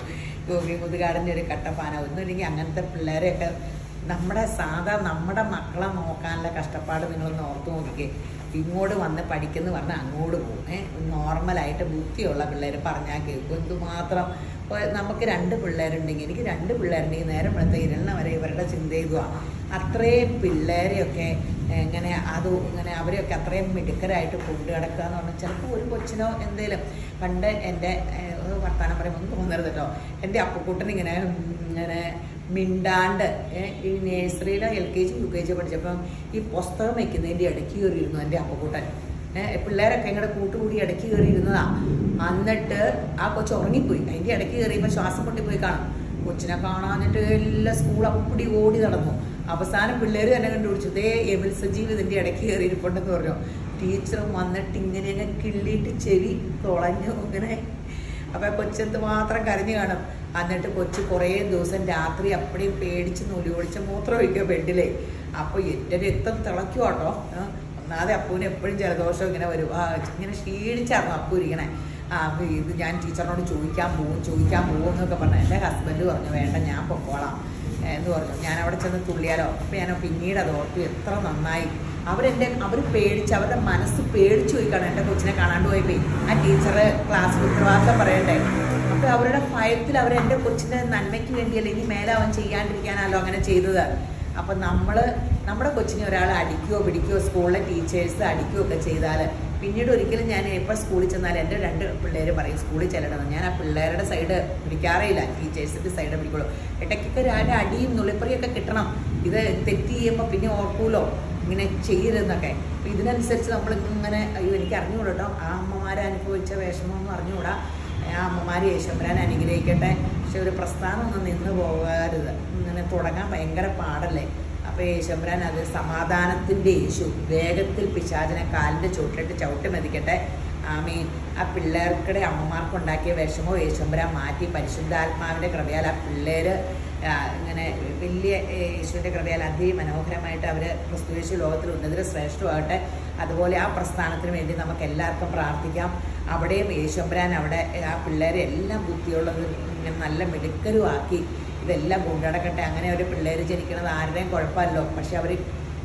ഗോപി മുതുകാടിൻ്റെ ഒരു കട്ടപ്പാന ഒന്നുമില്ലെങ്കിൽ അങ്ങനത്തെ പിള്ളേരെയൊക്കെ നമ്മുടെ സാധാ നമ്മുടെ മക്കളെ നോക്കാനുള്ള കഷ്ടപ്പാട് നിങ്ങളൊന്ന് ഓർത്ത് നോക്കിക്കേ ഇങ്ങോട്ട് വന്ന് പഠിക്കുന്നു പറഞ്ഞാൽ അങ്ങോട്ട് പോകും ഏഹ് നോർമലായിട്ട് ബുദ്ധിയുള്ള പിള്ളേർ പറഞ്ഞാൽ കേൾക്കും എന്തുമാത്രം ഇപ്പൊ നമുക്ക് രണ്ട് പിള്ളേരുണ്ടെങ്കിൽ എനിക്ക് രണ്ട് പിള്ളേരുണ്ടെങ്കിൽ നേരം വെളുത്ത ഇരണ വരെ ഇവരുടെ ചിന്ത ചെയ്യുക അത്രയും പിള്ളേരെയൊക്കെ ഇങ്ങനെ അത് ഇങ്ങനെ അവരെയൊക്കെ അത്രയും മിടുക്കരായിട്ട് കൊണ്ടു കിടക്കുക എന്ന് പറഞ്ഞാൽ ചിലപ്പോൾ ഒരു കൊച്ചിനോ എന്തേലും പണ്ട് എൻ്റെ ഏഹ്, ഒരു വർത്താനം പറയുമ്പോൾ ഒന്നും തോന്നരുത് കേട്ടോ എൻ്റെ അപ്പുക്കുട്ടൻ ഇങ്ങനെ ഉം, ഇങ്ങനെ മിണ്ടാണ്ട് ഏ, ഈ നേഴ്സറിയിലോ L K G U K G പഠിച്ചപ്പം ഈ പുസ്തകം വെക്കുന്നതിൻ്റെ ഇടയ്ക്ക് കയറിയിരുന്നു എൻ്റെ അപ്പുക്കുട്ടൻ ഏഹ് പിള്ളേരൊക്കെ ഇങ്ങടെ കൂട്ടുകൂടി ഇടയ്ക്ക് കയറി ഇരുന്നതാ എന്നിട്ട് ആ കൊച്ചു ഉറങ്ങിപ്പോയി അതിൻ്റെ ഇടയ്ക്ക് കയറിയപ്പോൾ ശ്വാസം പൊട്ടിപ്പോയി കാണും കൊച്ചിനെ കാണാഞ്ഞിട്ട് എല്ലാ സ്കൂൾ അപ്പടി ഓടി നടന്നു അവസാനം പിള്ളേർ തന്നെ കണ്ടുപിടിച്ചു ദേ എമിൽ സജീവ് ഇതിൻ്റെ ഇടയ്ക്ക് കയറി ഇരിപ്പുണ്ടെന്ന് പറഞ്ഞു ടീച്ചർ വന്നിട്ട് ഇങ്ങനെ അങ്ങ് കിള്ളിയിട്ട് ചെവി തുളഞ്ഞു ഇങ്ങനെ അപ്പൊ കൊച്ചെന്ത് മാത്രം കരഞ്ഞു കാണും എന്നിട്ട് കൊച്ചു കുറേ ദിവസം രാത്രി അപ്പടിയും പേടിച്ച് നൂല് ഒഴിച്ച് മൂത്രം ഒഴിക്കുക ബെഡിലേ അപ്പൊ എൻ്റെ രക്തം തിളയ്ക്കും കേട്ടോ ഒന്നാതെ അപ്പൂന് എപ്പോഴും ജലദോഷം ഇങ്ങനെ വരും ആ ഇങ്ങനെ ക്ഷീണിച്ചായിരുന്നു അപ്പു ഇരിക്കണേ ആ അപ്പൊ ഇത് ഞാൻ ടീച്ചറിനോട് ചോദിക്കാൻ പോകും ചോദിക്കാൻ പോകും എന്നൊക്കെ പറഞ്ഞു എൻ്റെ ഹസ്ബൻഡ് പറഞ്ഞു വേണ്ട ഞാൻ പൊക്കോളാം എന്ന് പറഞ്ഞു ഞാൻ അവിടെ ചെന്ന് തുള്ളിയാലോ അപ്പം ഞാൻ പിന്നീട് അത് ഓർത്തു എത്ര നന്നായി അവരെൻ്റെ അവർ പേടിച്ച് അവരുടെ മനസ്സ് പേടിച്ചു പോയി കാണാൻ എൻ്റെ കൊച്ചിനെ കാണാണ്ട് പോയി പോയി ആ ടീച്ചർ ക്ലാസ്സിൽ ഉത്തരവാദിത്തം പറയട്ടെ അപ്പോൾ അവരുടെ ഭയത്തിൽ അവർ എൻ്റെ കൊച്ചിൻ്റെ നന്മയ്ക്ക് വേണ്ടിയല്ല ഇനി മേലെ അവൻ ചെയ്യാണ്ടിരിക്കാനല്ലോ അങ്ങനെ ചെയ്തത് അപ്പം നമ്മൾ നമ്മുടെ കൊച്ചിനെ ഒരാൾ അടിക്കുകയോ പിടിക്കുകയോ സ്കൂളിലെ ടീച്ചേഴ്സ് അടിക്കുകയോ ഒക്കെ ചെയ്താൽ പിന്നീട് ഒരിക്കലും ഞാൻ എപ്പോൾ സ്കൂളിൽ ചെന്നാൽ എൻ്റെ രണ്ട് പിള്ളേർ പറയും സ്കൂളിൽ ചെല്ലണമെന്ന് ഞാൻ ആ പിള്ളേരുടെ സൈഡ് പിടിക്കാറേ ഇല്ല ടീച്ചേഴ്സിൻ്റെ സൈഡ് പിടിക്കുള്ളൂ ഇടയ്ക്കൊക്കെ ഒരു ആരുടെ അടിയും നുള്ളിപ്പറിയൊക്കെ കിട്ടണം ഇത് തെറ്റ് ചെയ്യുമ്പോൾ പിന്നെ ഓർക്കൂലോ ഇങ്ങനെ ചെയ്യരുതെന്നൊക്കെ അപ്പം ഇതിനനുസരിച്ച് നമ്മൾ ഇങ്ങനെ അയ്യോ എനിക്ക് അറിഞ്ഞുകൂടാ കേട്ടോ ആ അമ്മമാരെ അനുഭവിച്ച വിഷമമൊന്നും അറിഞ്ഞുകൂടാ ആ അമ്മമാരെ യേശുമ്പരാൻ അനുഗ്രഹിക്കട്ടെ പക്ഷെ ഒരു പ്രസ്ഥാനം ഒന്നും നിന്ന് പോകരുത് ഇങ്ങനെ തുടങ്ങാൻ ഭയങ്കര പാടല്ലേ അപ്പോൾ യേശുമ്പരാൻ അത് സമാധാനത്തിൻ്റെ യേശു വേഗത്തിൽ പിശാചിനെ കാലിൻ്റെ ചുവട്ടിലിട്ട് ചവിട്ടി മെതിക്കട്ടെ ആമീൻ ആ പിള്ളേർക്കിടെ അമ്മമാർക്കുണ്ടാക്കിയ വിഷമോ യേശുമ്പരാൻ മാറ്റി പരിശുദ്ധാത്മാവിൻ്റെ കൃപയാൽ ആ പിള്ളേർ ഇങ്ങനെ വലിയ ഏ, യേശുവിൻ്റെ കൃപയാൽ അതിമനോഹരമായിട്ട് അവർ ക്രിസ്തു യേശു ലോകത്തിൽ ഉന്നതിൽ ശ്രേഷ്ഠമാകട്ടെ അതുപോലെ ആ പ്രസ്ഥാനത്തിന് വേണ്ടി നമുക്ക് എല്ലാവർക്കും പ്രാർത്ഥിക്കാം അവിടെയും യേശുമ്പരാൻ അവിടെ ആ പിള്ളേരെ എല്ലാം ബുദ്ധിയുള്ളത് ഇങ്ങനെ നല്ല മിടുക്കരുമാക്കി ഇതെല്ലാം കൊണ്ടുനടക്കട്ടെ അങ്ങനെ ഒരു പിള്ളേർ ജനിക്കണത് ആരുടെയും കുഴപ്പമല്ലോ പക്ഷെ അവർ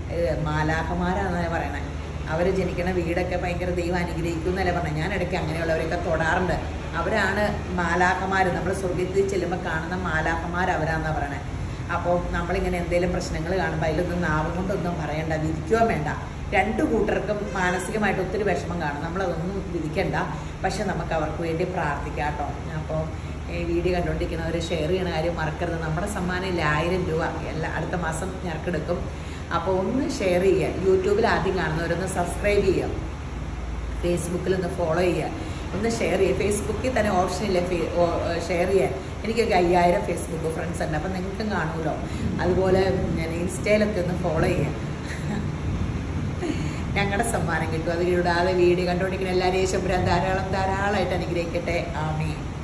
മാലാഖമാരാണെന്നാണ് പറയണേ അവർ ജനിക്കണ വീടൊക്കെ ഭയങ്കര ദൈവം അനുഗ്രഹിക്കും എന്നല്ലേ പറഞ്ഞത് ഞാൻ ഇടയ്ക്ക് അങ്ങനെയുള്ളവരൊക്കെ തൊടാറുണ്ട് അവരാണ് മാലാഖമാർ നമ്മൾ സ്വർഗത്തിൽ ചെല്ലുമ്പോൾ കാണുന്ന മാലാഖമാർ അവരാന്നാണ് പറയണേ അപ്പോൾ നമ്മളിങ്ങനെ എന്തെങ്കിലും പ്രശ്നങ്ങൾ കാണുമ്പോൾ അതിലൊന്നും നാവും കൊണ്ടൊന്നും പറയണ്ട വിരിക്കുകയോ വേണ്ട രണ്ടു കൂട്ടർക്കും മാനസികമായിട്ട് ഒത്തിരി വിഷമം കാണും നമ്മളതൊന്നും വിധിക്കണ്ട പക്ഷെ നമുക്ക് അവർക്ക് വേണ്ടി പ്രാർത്ഥിക്കാം കേട്ടോ അപ്പോൾ ഈ വീഡിയോ കണ്ടുകൊണ്ടിരിക്കുന്നവർ ഷെയർ ചെയ്യണ കാര്യം മറക്കരുത് നമ്മുടെ സമ്മാനം ഇല്ല ആയിരം രൂപ എല്ലാ അടുത്ത മാസം ഞെരക്കെടുക്കും അപ്പോൾ ഒന്ന് ഷെയർ ചെയ്യുക യൂട്യൂബിൽ ആദ്യം കാണുന്നവരൊന്ന് സബ്സ്ക്രൈബ് ചെയ്യുക ഫേസ്ബുക്കിൽ ഒന്ന് ഫോളോ ചെയ്യുക ഒന്ന് ഷെയർ ചെയ്യുക ഫേസ്ബുക്കിൽ തന്നെ ഓപ്ഷൻ ഇല്ല ഷെയർ ചെയ്യാൻ എനിക്കൊക്കെ അയ്യായിരം ഫേസ്ബുക്ക് ഫ്രണ്ട്സ് ഉണ്ട് അപ്പം നിങ്ങൾക്കും കാണുമല്ലോ അതുപോലെ ഞാൻ ഇൻസ്റ്റയിലൊക്കെ ഒന്ന് ഫോളോ ചെയ്യുക ഞങ്ങളുടെ സമ്മാനം കിട്ടും അത് കൂടാതെ വീഡിയോ കണ്ടുകൊണ്ടിരിക്കുന്ന എല്ലാവരെയും ശുഭ്രം ധാരാളം ധാരാളമായിട്ട് അനുഗ്രഹിക്കട്ടെ ആമീൻ